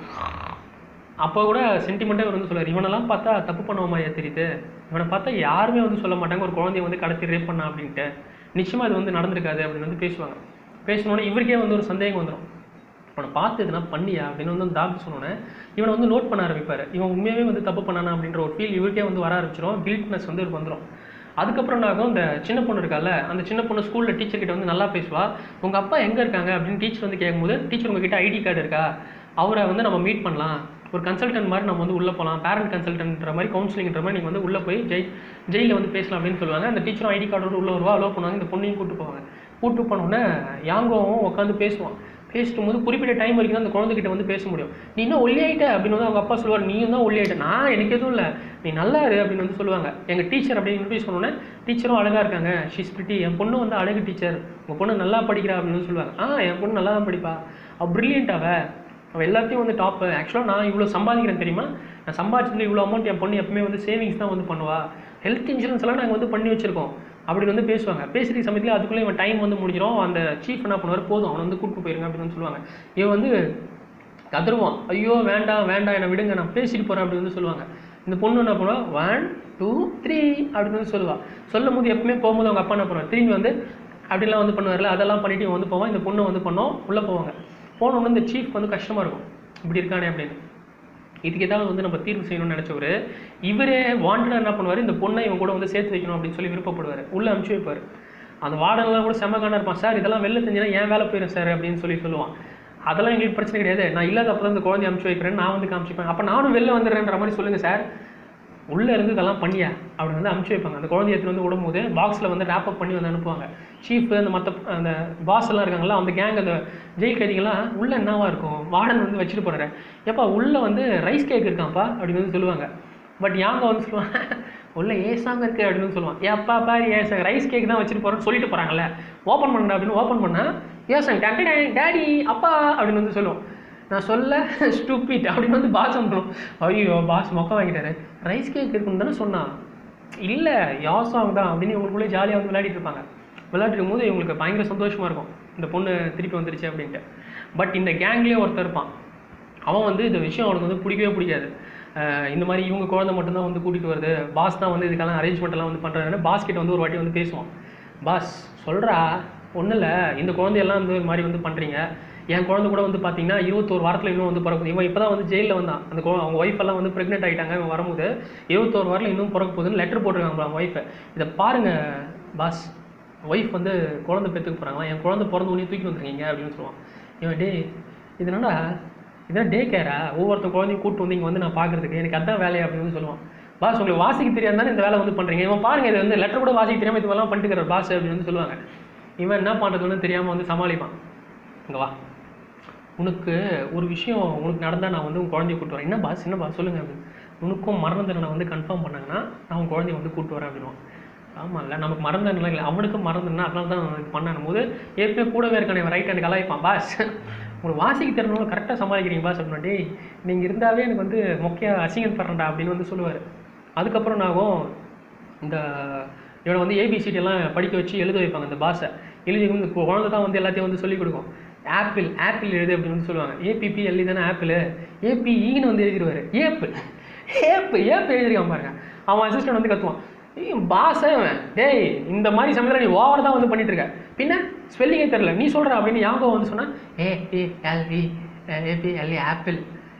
அப்போ கூட சென்டிமெண்ட்டாக இவர் வந்து சொல்லுவார் இவனெல்லாம் பார்த்தா தப்பு பண்ணுவ மாதிரியா தெரியுது இவனை பார்த்தா யாருமே வந்து சொல்ல மாட்டாங்க ஒரு குழந்தைய வந்து கடத்தி ரேப் பண்ணா அப்படின்ட்டு நிச்சயமாக இது வந்து நடந்திருக்காது அப்படின்னு வந்து பேசுவாங்க பேசினோடனே இவருக்கே வந்து ஒரு சந்தேகம் வந்துடும் அவனை பார்த்து எதுனா பண்ணியா அப்படின்னு வந்து டாக்டர் சொன்னோன்னே இவனை வந்து நோட் பண்ண ஆரம்பிப்பார் இவன் உண்மையாகவே வந்து தப்பு பண்ணானா அப்படின்ற ஒரு ஃபீல் இவருக்கே வந்து வர ஆரம்பிச்சிடும் கில்ட்னஸ் வந்து இவருக்கு வந்துடும் அதுக்கப்புறம் என்ன ஆகும் இந்த சின்ன பொண்ணு இருக்கால அந்த சின்ன பொண்ணு ஸ்கூலில் டீச்சர் கிட்ட வந்து நல்லா பேசுவா உங்கள் அப்பா எங்கே இருக்காங்க அப்படின்னு டீச்சர் வந்து கேட்கும்போது டீச்சர் உங்ககிட்ட ஐடி கார்டு இருக்கா அவரை வந்து நம்ம மீட் பண்ணலாம் ஒரு கன்சல்டன்ட் மாதிரி நம்ம வந்து உள்ளே போகலாம் பேரண்ட் கன்சல்டன்ட்ன்ற மாதிரி கவுன்சிலிங்ன்ற மாதிரி நீங்கள் வந்து உள்ளே போய் ஜெய் ஜெயிலில் வந்து பேசலாம் அப்படின்னு சொல்லுவாங்க அந்த டீச்சரும் ஐடி கார்டோட உள்ளே வருவா அலோவ் பண்ணுவாங்க இந்த பொண்ணையும் கூட்டு போவாங்க கூட்டு போனோடனே யாங்கவும் உட்காந்து பேசுவான் பேசிட்டு போது குறிப்பிட்ட டைம் வரைக்கும் தான் அந்த குழந்தைகிட்ட வந்து பேச முடியும் நீ இன்னும் ஒல்லியாயிட்ட அப்படின்னு வந்து அவங்க அப்பா சொல்லுவார் நீயும் தான் ஒல்லியாயிட்ட நான் எனக்கு எதுவும் இல்லை நீ நல்லா இரு அப்படின்னு வந்து சொல்லுவாங்க எங்கள் டீச்சர் அப்படின்னு இன்ட்ரடியூஸ் பண்ணோன்னே டீச்சரும் அழகாக இருக்காங்க ஷீஸ் பிரிட்டி என் பொண்ணு வந்து அழகு டீச்சர் உங்கள் பொண்ணு நல்லா படிக்கிறா அப்படின்னு வந்து சொல்லுவாங்க ஆ என் பொண்ணு நல்லா தான் படிப்பா அவள் ப்ரில்லியன்ட் அவ அவள் எல்லாத்தையும் வந்து டாப்பு ஆக்சுவலாக நான் இவ்வளோ சம்பாதிக்கிறேன் தெரியுமா நான் சம்பாதிச்சது இவ்வளோ அமௌண்ட் என் பொண்ணு எப்பவுமே வந்து சேவிங்ஸ் தான் வந்து பண்ணுவா ஹெல்த் இன்சூரன்ஸ் எல்லாம் நாங்கள் வந்து பண்ணி வச்சிருக்கோம் அப்படின்னு வந்து பேசுவாங்க பேசுகிற சமயத்தில் அதுக்குள்ளே இவன் டைம் வந்து முடிஞ்சிடும் அந்த சீஃப் என்ன பண்ணுவார் போதும் அவனை வந்து கூப்பிட்டு போயிருங்க அப்படின்னு வந்து சொல்லுவாங்க இவன் வந்து கதறுவான் ஐயோ வேண்டாம் வேண்டாம் என்னை விடுங்க நான் பேசிட்டு போகிறேன் அப்படின்னு வந்து சொல்லுவாங்க இந்த பொண்ணு என்ன பண்ணுவா ஒன் டூ த்ரீ அப்படின்னு வந்து சொல்லுவா சொல்லும் போது எப்பவுமே போகும்போது அவங்க அப்பா என்ன பண்ணுவார் திரும்பி வந்து அப்படிலாம் வந்து பண்ணுவார்ல அதெல்லாம் பண்ணிட்டு இவன் வந்து போவான் இந்த பொண்ணு வந்து பண்ணோம் உள்ளே போவாங்க போன உடனே இந்த சீஃப் வந்து கஷ்டமாக இருக்கும் இப்படி இருக்கானே அப்படின்னு இதுக்கு ஏதாவது வந்து நம்ம தீர்வு செய்யணும்னு நினச்சவர் இவரே வாண்டடாக என்ன பண்ணுவார் இந்த பொண்ணை இவன் கூட வந்து சேர்த்து வைக்கணும் அப்படின்னு சொல்லி விருப்பப்படுவார் உள்ளே அனுப்பிச்சு வைப்பார் அந்த வார்டன்லாம் கூட செம்மகான இருப்பான் சார் இதெல்லாம் வெளில தெரிஞ்சுன்னா ஏன் வேலை போயிடும் சார் அப்படின்னு சொல்லி சொல்லுவான் அதெல்லாம் எங்களுக்கு பிரச்சனை கிடையாது நான் இல்லாதப்போ தான் இந்த குழந்தைய அனுப்பிச்சு வைக்கிறேன் நான் வந்து காமிச்சிப்பேன் அப்போ நானும் வெளில வந்துடுறேன்ற மாதிரி சொல்லுங்கள் சார் உள்ளே இருந்து இதெல்லாம் பண்ணியா அப்படி வந்து அனுப்பிச்சு வைப்பாங்க அந்த குழந்தைய எடுத்துட்டு வந்து விடும்போது பாக்ஸில் வந்து ரேப் பண்ணி வந்து அனுப்புவாங்க சீஃப் அந்த மற்ற அந்த பாஸ் எல்லாம் இருக்காங்களா அந்த கேங் அந்த ஜெயில் கைதிகள்லாம் உள்ளே என்னவா இருக்கும் வார்டன் வந்து வச்சுட்டு போறாரு ஏப்பா உள்ளே வந்து ரைஸ் கேக் இருக்கான்ப்பா அப்படின்னு வந்து சொல்லுவாங்க பட் யாங்க வந்து சொல்லுவாங்க உள்ள ஏசாங்க இருக்கு அப்படின்னு வந்து சொல்லுவான் ஏப்பா பாரு ஏசாங்க ரைஸ் கேக் தான் வச்சுட்டு போறேன்னு சொல்லிட்டு போறாங்கல்ல ஓப்பன் பண்ண அப்படின்னு ஓப்பன் பண்ணா ஏசாங்க டேடி டேடி அப்பா அப்படின்னு வந்து சொல்லுவோம் நான் சொல்ல ஸ்டூபிட் அப்படின்னு வந்து பாஸ் வந்துடும் ஐயோ பாஸ் மொக்க வாங்கிட்டாரு ரைஸ் கேக் இருக்குன்னு தானே சொன்னான் இல்லை யாசாங் தான் அப்படின்னு இவங்களுக்குள்ளே ஜாலியாக வந்து விளையாடிட்டு இருப்பாங்க விளையாடிட்டு போது இவங்களுக்கு பயங்கர சந்தோஷமாக இருக்கும் இந்த பொண்ணு திருப்பி வந்துருச்சு அப்படின்ட்டு பட் இந்த கேங்லேயே ஒருத்தர் இருப்பான் அவன் வந்து இந்த விஷயம் அவனுக்கு வந்து பிடிக்கவே பிடிக்காது அஹ் இந்த மாதிரி இவங்க குழந்தை மட்டும்தான் வந்து கூட்டிகிட்டு வருது பாஸ் தான் வந்து இதுக்கெல்லாம் அரேஞ்ச்மெண்ட் எல்லாம் வந்து பண்ணுறாருன்னு பாஸ் கிட்ட வந்து ஒரு வாட்டி வந்து பேசுவான் பாஸ் சொல்கிறா ஒன்றும் இல்லை இந்த குழந்தையெல்லாம் வந்து இது மாதிரி வந்து பண்ணுறீங்க என் குழந்தை கூட வந்து பார்த்தீங்கன்னா இருபத்தோரு வாரத்தில் இன்னும் வந்து பிறக்கும் இவன் இப்போ தான் வந்து ஜெயிலில் வந்தான் அந்த குழ- அவங்க ஒய்ஃப் எல்லாம் வந்து ப்ரெக்னென்ட் ஆகிட்டாங்க இவன் வரும்போது இருபத்தோரு வாரத்தில் இன்னும் பிறக்க போகுதுன்னு லெட்டர் போட்டிருக்காங்க அவங்க ஒய்ஃபை இதை பாருங்கள் பாஸ் ஒய்ஃப் வந்து குழந்தை பெற்றுக்க போகிறாங்களா என் குழந்தை பிறந்த உடனே தூக்கி வந்துருக்கீங்க அப்படின்னு சொல்லுவான் இவன் டே இது என்னடா இதான் டே கேரா ஒவ்வொருத்த குழந்தையும் கூட்டு வந்து இங்கே வந்து நான் பார்க்கறதுக்கு எனக்கு அதான் வேலையா அப்படின்னு வந்து சொல்லுவான் பாஸ் உங்களுக்கு வாசிக்க தெரியாது தானே இந்த வேலை வந்து பண்ணுறீங்க இவன் பாருங்க இது வந்து லெட்டர் கூட வாசிக்க தெரியாமல் இது எல்லாம் பண்ணிட்டு பாஸ் அப்படின்னு வந்து சொல்லுவாங்க இவன் என்ன பண்ணுறதுன்னு தெரியாமல் வந்து சமாளிப்பான் இங்கே வா உனக்கு ஒரு விஷயம் உனக்கு நடந்தால் நான் வந்து உன் குழந்தைய கூட்டு வரேன் என்ன பாஸ் என்ன பாஸ் சொல்லுங்க அப்படின்னு உனக்கும் மரண தண்டனை வந்து கன்ஃபார்ம் பண்ணாங்கன்னா நான் உன் குழந்தைய வந்து கூட்டு வரேன் அப்படின்னுவான் ஆமாம் இல்லை நமக்கு மரண தண்டனை இல்லை அவனுக்கும் மரண தண்டனை அதனால தான் அவன் இது பண்ணான் போது ஏற்கனவே கூடவே இருக்கானே ரைட் ஹேண்ட் கலாய்ப்பான் பாஸ் உங்களுக்கு வாசிக்க தெரியணும் கரெக்டாக சமாளிக்கிறீங்க பாஸ் அப்படின்னா டேய் நீங்கள் இருந்தாவே எனக்கு வந்து மொக்கையா அசிங்கம் பண்றேன்டா அப்படின்னு வந்து சொல்லுவார் அதுக்கப்புறம் என்ன ஆகும் இந்த இவனை வந்து ஏபிசிடி எல்லாம் படிக்க வச்சு எழுத வைப்பாங்க இந்த பாஸை எழுதி வந்து கு- குழந்தை தான் வந்து எல்லாத்தையும் வந்து சொல்லிக் கொடுக்கும் ஆப்பிள் ஆப்பிள் எழுது அப்படின்னு வந்து சொல்லுவாங்க ஏபிபி எழுதி தானே ஆப்பிள் ஏபிஇன்னு வந்து எழுதிடுவார் ஏப்பிள் ஏப்பு ஏப்பு எழுதிருக்கான் பாருங்க அவன் அசிஸ்டன்ட் வந்து கத்துவான் ஏய் பாஸே அவன் டேய் இந்த மாதிரி சமயத்தில் நீ ஓவர் தான் வந்து பண்ணிட்டு இருக்க பின்ன ஸ்பெல்லிங்கே தெரில நீ சொல்கிற அப்படின்னு யாங்கோ வந்து சொன்னா A B L V A B L E apple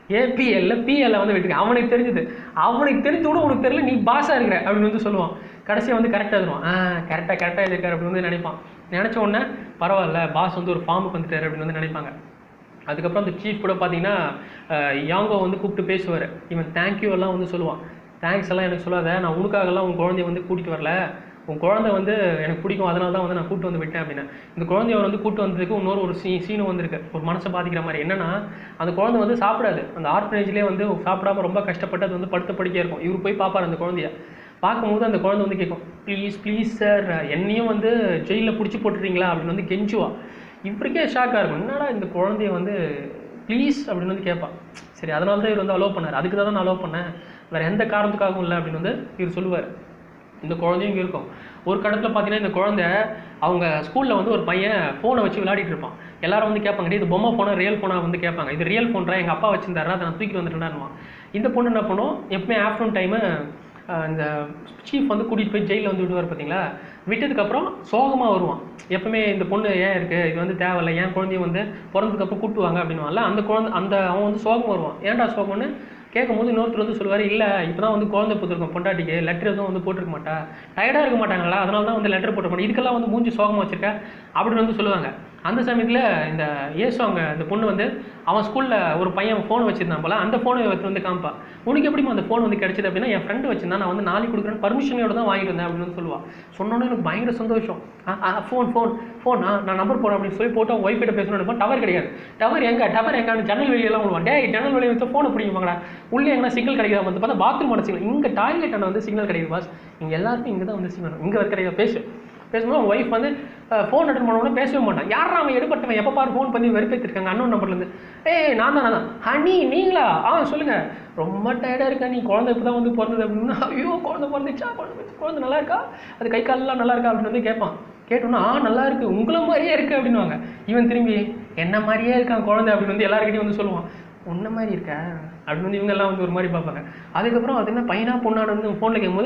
ஏபிஎல்ல பிஎல்ல வந்து விட்டுருக்கேன் அவனுக்கு தெரிஞ்சது அவனுக்கு தெரிஞ்சு கூட உனக்கு தெரியல நீ பாஸாக இருக்கிற அப்படின்னு வந்து சொல்லுவான் கடைசியாக வந்து கரெக்டாக எழுதுவான் ஆ கரெக்டாக கரெக்டாக எழுதிருக்காரு அப்படின்னு வந்து நினைப்பான் நினச்ச உடனே பரவாயில்ல பாஸ் வந்து ஒரு ஃபார்முக்கு வந்துட்டாரு அப்படின்னு வந்து நினைப்பாங்க அதுக்கப்புறம் அந்த சீஃப் கூட பார்த்தீங்கன்னா அஹ், யாங்கோ வந்து கூப்பிட்டு பேசுவார் இவன் தேங்க்யூ எல்லாம் வந்து சொல்லுவான் தேங்க்ஸ் எல்லாம் எனக்கு சொல்லாத நான் உனக்காகலாம் உன் குழந்தைய வந்து கூட்டிகிட்டு வரல உன் குழந்தை வந்து எனக்கு பிடிக்கும் அதனால தான் வந்து நான் கூட்டு வந்து விட்டேன் அப்படின்னு இந்த குழந்தைய அவர் வந்து கூட்டு வந்ததுக்கு இன்னொரு ஒரு சீ சீனும் வந்திருக்கு ஒரு மனசை பாதிக்கிற மாதிரி என்னன்னா அந்த குழந்தை வந்து சாப்பிடாது அந்த ஆர்ஃபனேஜ்லேயே வந்து சாப்பிடாம ரொம்ப கஷ்டப்பட்டு அது வந்து படுத்த படிக்க இருக்கும் இவர் போய் பார்ப்பார் அந்த குழந்தைய பார்க்கும்போது அந்த குழந்தை வந்து கேட்கும் ப்ளீஸ் ப்ளீஸ் சார் என்னையும் வந்து ஜெயிலில் பிடிச்சி போட்டுறீங்களா அப்படின்னு வந்து கெஞ்சுவா இவருக்கே ஷாக்காக இருக்கும் என்னடா இந்த குழந்தைய வந்து ப்ளீஸ் அப்படின்னு வந்து கேட்பான் சரி அதனால தான் இவர் வந்து அலோவ் பண்ணார் அதுக்கு தான் நான் அலோவ் பண்ணேன் வேறு எந்த காரணத்துக்காகவும் இல்லை அப்படின்னு வந்து இவர் சொல்லுவார் இந்த குழந்தையும் இங்கே இருக்கும் ஒரு கடத்தில் பார்த்தீங்கன்னா இந்த குழந்தை அவங்க ஸ்கூலில் வந்து ஒரு பையன் ஃபோனை வச்சு விளையாடிட்டு இருப்பான் எல்லாரும் வந்து கேட்பாங்க "டேய், இது பொம்மை ஃபோனா ரியல் ஃபோனா வந்து கேட்பாங்க இது ரியல் ஃபோன்றா எங்கள் அப்பா வச்சிருந்தாரா அதை நான் தூக்கிட்டு வந்துட்டேன்னா இந்த பொண்ணு என்ன பண்ணும் எப்பவுமே ஆஃப்டர்நூன் டைமு இந்த சீஃப் வந்து கூட்டிகிட்டு போய் ஜெயிலில் வந்து விடுவார் பார்த்தீங்களா விட்டதுக்கப்புறம் சோகமாக வருவான் எப்பவுமே இந்த பொண்ணு ஏன் இருக்குது இது வந்து தேவையில்ல ஏன் குழந்தைய வந்து பிறந்ததுக்கப்புறம் கூட்டுவாங்க அப்படின்னுவான்ல அந்த குழந்தை அந்த அவன் வந்து சோகம் வருவான் ஏன்டா சோகம்னு கேட்கும்போது இன்னொருத்தர் வந்து சொல்லுவார் இல்லை இப்போ தான் வந்து குழந்தை போட்டிருக்கோம் பொண்டாட்டிக்கு லெட்டர் எதுவும் வந்து போட்டிருக்க மாட்டா டயர்டாக இருக்க மாட்டாங்களா அதனால தான் வந்து லெட்டர் போட்டிருக்க இதுக்கெல்லாம் வந்து மூஞ்சி சோகமாக வச்சிருக்க அப்படின்னு வந்து சொல்லுவாங்க அந்த சமயத்தில் இந்த ஏசு அவங்க இந்த பொண்ணு வந்து அவன் ஸ்கூலில் ஒரு பையன் ஃபோன் வச்சிருந்தான் போல அந்த ஃபோனை எடுத்து வந்து காமிப்பா உனக்கு எப்படிமா அந்த ஃபோன் வந்து கிடைச்சது அப்படின்னா என் ஃப்ரெண்டு வச்சிருந்தா நான் வந்து நாளைக்கு கொடுக்குறேன் பர்மிஷனோட தான் வாங்கிட்டு வந்தேன் அப்படின்னு வந்து சொல்லுவாள் சொன்னோன்னே எனக்கு பயங்கர சந்தோஷம் ஃபோன் ஃபோன் ஃபோன் நான் நம்பர் போடுறேன் அப்படின்னு சொல்லி போட்டு அவங்க ஒய்ஃப் கிட்ட பேசணும் நினைப்பா டவர் கிடையாது டவர் எங்க டவர் எங்கான்னு ஜன்னல் வெளியெல்லாம் விடுவான் டேய் ஜன்னல் வெளியே வச்சு ஃபோனை பிடிக்குமாங்கடா உள்ளே எங்கன்னா சிக்னல் கிடைக்காத வந்து பார்த்தா பாத்ரூமோட சிக்னல் இங்கே டாய்லெட் வந்து சிக்னல் கிடைக்குது பாஸ் இங்கே எல்லாருக்கும் இங்கே தான் வந்து சிக்னல் இங்கே வர கிடையாது பேசு பேசும்போது அவங்க ஒய்ஃப் வந்து ஃபோன் அட்டன் பண்ண உடனே பேசவே மாட்டான் யாரா அவன் எடுப்பட்டவன் எப்போ பாரு ஃபோன் பண்ணி வெறுப்பேற்றிருக்காங்க அண்ணன் நம்பர்லேருந்து ஏய் நான் தான் நான் தான் ஹனி நீங்களா ஆ சொல்லுங்க ரொம்ப டயர்டாக இருக்கா நீ குழந்தை இப்போ தான் வந்து பிறந்தது அப்படின்னா ஐயோ குழந்தை பிறந்துச்சா குழந்தை பிறந்துச்சு, குழந்தை நல்லா இருக்கா அது கை காலெல்லாம் நல்லா இருக்கா அப்படின்னு வந்து கேட்பான் கேட்டோன்னா ஆ நல்லா இருக்கு உங்களை மாதிரியே இருக்கு அப்படின்னுவாங்க இவன் திரும்பி என்ன மாதிரியே இருக்கான் குழந்தை அப்படின்னு வந்து எல்லாருக்கிட்டையும் வந்து சொல்லுவான் உன்ன மாதிரி இருக்கா அப்படின்னு வந்து இவங்க எல்லாம் வந்து ஒரு மாதிரி பார்ப்பாங்க அதுக்கப்புறம் அது என்ன பையனா பொண்ணான்னு வந்து ஃபோனில் கேட்கும்போது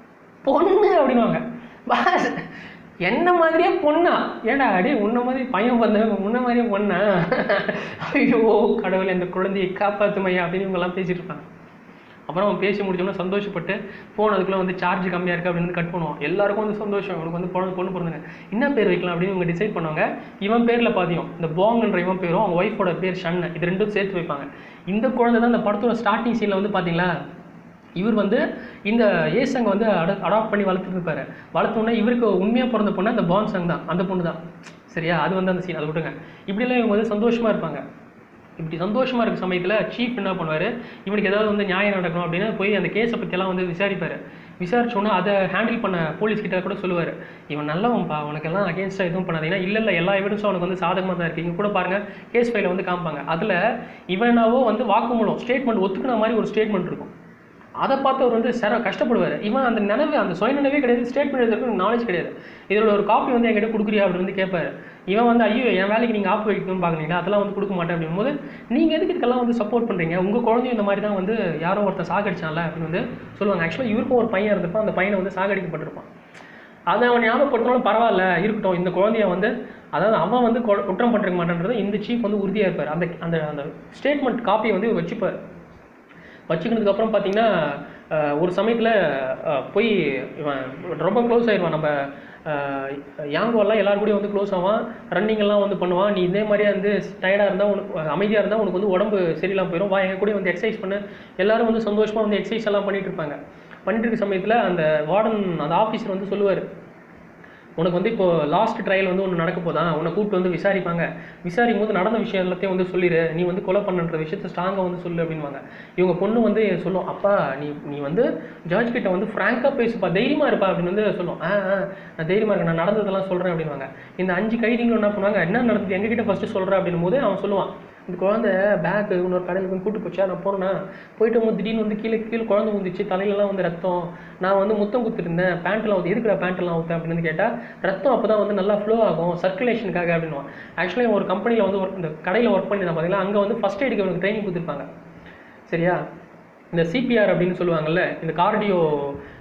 பொண்ணு அப்படின்னுவாங்க பாஸ் என்ன மாதிரியே பொண்ணா ஏடா அடே உன்ன மாதிரி பையன் வந்தவன் உன்ன மாதிரியே பொண்ணா ஐயோ கடவுளே இந்த குழந்தையை காப்பாத்துமையா அப்படின்னு இவங்கெல்லாம் பேசிட்டு இருப்பாங்க அப்புறம் அவன் பேசி முடிச்சோம்னா சந்தோஷப்பட்டு ஃபோன் அதுக்குள்ளே வந்து சார்ஜ் கம்மியாக இருக்குது அப்படின்னு வந்து கட் பண்ணுவான் எல்லாருக்கும் வந்து சந்தோஷம் இவனுக்கு வந்து பொண்ணு பொண்ணு பிறந்தாங்க என்ன பேர் வைக்கலாம் அப்படின்னு இவங்க டிசைட் பண்ணுவாங்க இவன் பேரில் பாத்தியும் இந்த பாங்ன்ற இவன் பேரும் அவங்க ஒய்ஃபோட பேர் ஷன்னு இது ரெண்டும் சேர்த்து வைப்பாங்க இந்த குழந்தை தான் இந்த படத்தோட ஸ்டார்டிங் சீனில் வந்து பார்த்தீங்களா இவர் வந்து இந்த ஏசங்க வந்து அட அடாப்ட் பண்ணி வளர்த்துட்டு இருப்பாரு வளர்த்தோன்னே இவருக்கு உண்மையாக பிறந்த பொண்ணு அந்த பான் சங் தான் அந்த பொண்ணு தான் சரியா அது வந்து அந்த சீன் அதை விட்டுங்க இப்படிலாம் இவங்க வந்து சந்தோஷமாக இருப்பாங்க இப்படி சந்தோஷமாக இருக்க சமயத்தில் சீஃப் என்ன பண்ணுவார் இவனுக்கு ஏதாவது வந்து நியாயம் நடக்கணும் அப்படின்னு போய் அந்த கேஸை பற்றியெல்லாம் வந்து விசாரிப்பார் விசாரிச்சோன்னே அதை ஹேண்டில் பண்ண போலீஸ் கிட்ட கூட சொல்லுவார் இவன் நல்லவன்ப்பா உனக்கெல்லாம் அகேன்ஸ்டாக எதுவும் பண்ணாதீங்கன்னா இல்லை இல்லை எல்லா எவிடன்ஸும் அவனுக்கு வந்து சாதகமாக தான் இருக்குது இங்கே கூட பாருங்கள் கேஸ் ஃபைலை வந்து காமிப்பாங்க அதில் இவனாவோ வந்து வாக்குமூலம் ஸ்டேட்மெண்ட் ஒத்துக்கின மாதிரி ஒரு ஸ்டேட்மெண்ட் இருக்கும் அதை பார்த்து அவர் வந்து சர கஷ்டப்படுவார் இவன் அந்த நினைவு அந்த சுய நினைவே கிடையாது ஸ்டேட்மெண்ட் எழுதுறதுக்கு நாலேஜ் கிடையாது இதோட ஒரு காப்பி வந்து என்கிட்ட கொடுக்குறியா அப்படின்னு வந்து கேட்பாரு இவன் வந்து ஐயோ என் வேலைக்கு நீங்கள் ஆப்பு வைக்கணும்னு பார்க்குறீங்களா அதெல்லாம் வந்து கொடுக்க மாட்டேன் அப்படிங்கும்போது நீங்கள் எதுக்கு இதுக்கெல்லாம் வந்து சப்போர்ட் பண்ணுறீங்க உங்கள் குழந்தையும் இந்த மாதிரி தான் வந்து யாரோ ஒருத்தன் சாகடிச்சான்ல அப்படின்னு வந்து சொல்லுவாங்க ஆக்சுவலாக இவருக்கும் ஒரு பையன் இருந்தப்போ அந்த பையனை வந்து சாகடிக்கப்பட்டிருப்பான் அதை அவன் ஞாபகப்படுத்தினாலும் பரவாயில்ல இருக்கட்டும் இந்த குழந்தைய வந்து அதாவது அவன் வந்து கொ- குற்றம் பண்ணிருக்க மாட்டேன்றதை இந்த சீஃப் வந்து உறுதியாக இருப்பார் அந்த அந்த அந்த ஸ்டேட்மெண்ட் காப்பியை வந்து இவர் வச்சுப்பார் வச்சுக்கினதுக்கு அப்புறம் பார்த்தீங்கன்னா அஹ், ஒரு சமயத்தில் போய் இவன் ரொம்ப க்ளோஸ் ஆயிடுவான் நம்ம யாங்கோலாம் எல்லாரும் கூடயும் வந்து க்ளோஸ் ஆவான் ரன்னிங் எல்லாம் வந்து பண்ணுவான் நீ இதே மாதிரியே வந்து டயர்டாக இருந்தால் உனக்கு அமைதியாக இருந்தால் உனக்கு வந்து உடம்பு சரியில்லாம போயிடும் வா எங்க கூட வந்து எக்ஸசைஸ் பண்ணு எல்லாரும் வந்து சந்தோஷமாக வந்து எக்ஸசைஸ் எல்லாம் பண்ணிட்டு இருப்பாங்க பண்ணிட்டு இருக்க சமயத்தில் அந்த வார்டன் அந்த ஆஃபீஸர் வந்து சொல்லுவார் உனக்கு வந்து இப்போ லாஸ்ட் ட்ரையல் வந்து ஒன்று நடக்க போதான் உன்னை கூப்பிட்டு வந்து விசாரிப்பாங்க விசாரிக்கும் போது நடந்த விஷயம் எல்லாத்தையும் வந்து சொல்லிடு நீ வந்து கொலை பண்ணுன்ற விஷயத்த ஸ்ட்ராங்காக வந்து சொல்லு அப்படின்வாங்க இவங்க பொண்ணு வந்து சொல்லும் அப்பா நீ நீ வந்து ஜட்ஜ் கிட்ட வந்து ஃப்ராங்காக பேசுப்பா தைரியமா இருப்பா அப்படின்னு வந்து சொல்லும் ஆ ஆ நான் தைரியமா இருக்கேன் நான் நடந்ததெல்லாம் சொல்கிறேன் அப்படின்வாங்க இந்த அஞ்சு கைதிகளும் என்ன பண்ணுவாங்க என்ன நடந்தது எங்ககிட்ட ஃபஸ்ட்டு சொல்கிறேன் அப்படின்னும் போது அவன் சொல்லுவான் இந்த குழந்தை பேக் இன்னொரு கடையில் போய் கூட்டு போச்சா நான் போனேன்னா போயிட்டு வந்து திடீர்னு வந்து கீழே கீழே குழந்தை வந்துச்சு தலையிலலாம் வந்து ரத்தம் நான் வந்து முத்தம் குத்துருந்தேன் பேண்ட்லாம் வந்து எதுக்குடா பேண்ட்லாம் ஊற்றேன் அப்படின்னு வந்து கேட்டால் ரத்தம் அப்போ தான் வந்து நல்லா ஃப்ளோ ஆகும் சர்க்குலேஷனுக்காக அப்படின்னுவான் ஆக்சுவலி ஒரு கம்பெனியில் வந்து ஒர்க் இந்த கடையில் ஒர்க் பண்ணி பார்த்தீங்கன்னா அங்கே வந்து ஃபஸ்ட் எய்டுக்கு அவனுக்கு ட்ரைனிங் கொடுத்துருப்பாங்க சரியா இந்த சிபிஆர் அப்படின்னு சொல்லுவாங்கல்ல இந்த கார்டியோ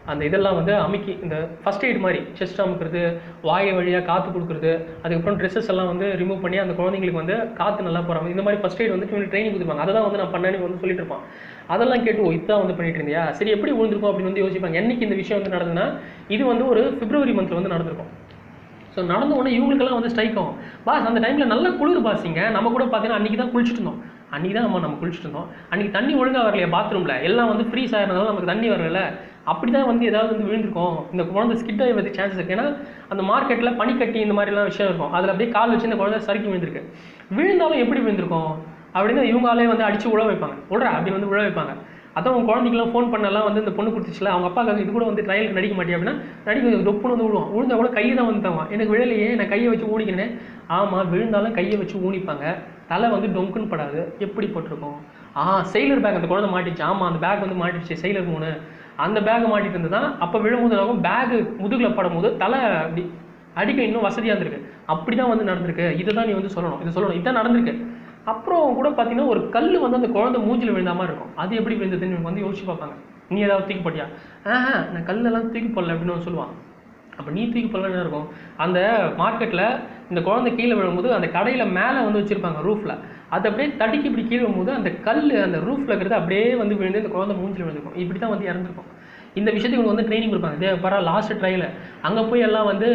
அந்த இதெல்லாம் வந்து அமுக்கி இந்த ஃபர்ஸ்ட் எய்ட் மாதிரி செஸ்ட் அமுக்கிறது வாயை வழியாக காற்று கொடுக்குறது அதுக்கப்புறம் ட்ரெஸ்ஸஸ் எல்லாம் வந்து ரிமூவ் பண்ணி அந்த குழந்தைங்களுக்கு வந்து காற்று நல்லா போகிறாங்க இந்த மாதிரி ஃபர்ஸ்ட் எய்ட் வந்து இவனுக்கு ட்ரைனிங் கொடுப்பாங்க அதை தான் வந்து நான் பண்ணேன்னு வந்து சொல்லிட்டு இருப்பான் அதெல்லாம் கேட்டு ஓ இதான் வந்து பண்ணிட்டு இருந்தியா சரி எப்படி விழுந்திருக்கும் அப்படின்னு வந்து யோசிப்பாங்க என்னைக்கு இந்த விஷயம் வந்து நடந்ததுன்னா இது வந்து ஒரு பிப்ரவரி மந்த்ல வந்து நடந்திருக்கும் ஸோ நடந்த உடனே இவங்களுக்கெல்லாம் வந்து ஸ்ட்ரைக் ஆகும் பாஸ் அந்த டைமில் நல்லா குளிர் பாசிங்க நம்ம கூட பார்த்தீங்கன்னா அன்றைக்கி தான் குளிச்சுட்டு இருந்தோம் அன்றைக்கி தான் நம்ம நம்ம குளிச்சுட்டு இருந்தோம் அன்றைக்கி தண்ணி ஒழுங்காக வரலையா பாத்ரூமில் எல்லாம் வந்து ஃப்ரீஸ் ஆகிறதுனால நமக்கு தண்ணி வரல அப்படி தான் வந்து ஏதாவது வந்து விழுந்திருக்கும் இந்த குழந்தை ஸ்கிட் ஆகி வந்து சான்சஸ் இருக்குது ஏன்னா அந்த மார்க்கெட்டில் பனிக்கட்டி இந்த மாதிரிலாம் விஷயம் இருக்கும் அதில் அப்படியே கால் வச்சு இந்த குழந்தை சறுக்கி விழுந்திருக்கு விழுந்தாலும் எப்படி விழுந்திருக்கும் அப்படின்னு இவங்களே வந்து அடித்து உழ வைப்பாங்க உடற அப்படி வந்து உழ வைப்பாங்க அதான் உங்க குழந்தைக்கெல்லாம் ஃபோன் பண்ணலாம் வந்து இந்த பொண்ணு கொடுத்துச்சுல அவங்க அப்பாக்காக இது கூட வந்து ட்ரையலுக்கு நடிக்க மாட்டியா அப்படின்னா நடிக்க தொப்புன்னு வந்து விழுவான் விழுந்தா கூட கையை தான் வந்து தருவான் எனக்கு விழலையே நான் கையை வச்சு ஊனிக்கிறேன் ஆமாம் விழுந்தாலும் கையை வச்சு ஊனிப்பாங்க தலை வந்து டொங்குன்னு படாது எப்படி போட்டிருக்கும் ஆ செயலர் பேக் அந்த குழந்தை மாட்டிச்சு ஆமாம் அந்த பேக் வந்து மாட்டிடுச்சு செயலர் மூணு அந்த பேக் மாட்டிட்டு இருந்து தான் அப்போ விழும்போது ஆகும் பேகு முதுகில் படும்போது தலை அப்படி அடிக்க இன்னும் வசதியாக இருந்திருக்கு அப்படி தான் வந்து நடந்திருக்கு இதை தான் நீ வந்து சொல்லணும் இதை சொல்லணும் இதான் நடந்திருக்கு அப்புறம் கூட பார்த்தீங்கன்னா ஒரு கல் வந்து அந்த குழந்தை மூஞ்சில விழுந்த மாதிரி இருக்கும் அது எப்படி விழுந்ததுன்னு இவங்க வந்து யோசிச்சு பார்ப்பாங்க நீ ஏதாவது தூக்கி போட்டியா ஆஹா நான் கல்லெல்லாம் தூக்கி போடல அப்படின்னு அவன் சொல்லுவான் அப்போ நீ தூக்கி போடல என்ன இருக்கும் அந்த மார்க்கெட்டில் இந்த குழந்தை கீழே விழும்போது அந்த கடையில் மேலே வந்து வச்சுருப்பாங்க ரூஃபில் அது அப்படியே தடிக்கி இப்படி கீழே விழும்போது அந்த கல் அந்த ரூஃபில் இருக்கிறது அப்படியே வந்து விழுந்து இந்த குழந்தை மூஞ்சில் விழுந்திருக்கும் இப்படி தான் வந்து இறந்துருக்கும் இந்த விஷயத்துக்கு இவங்க வந்து ட்ரைனிங் கொடுப்பாங்க இதே பரா லாஸ்ட் ட்ரையில் அங்கே போய் எல்லாம் வந்து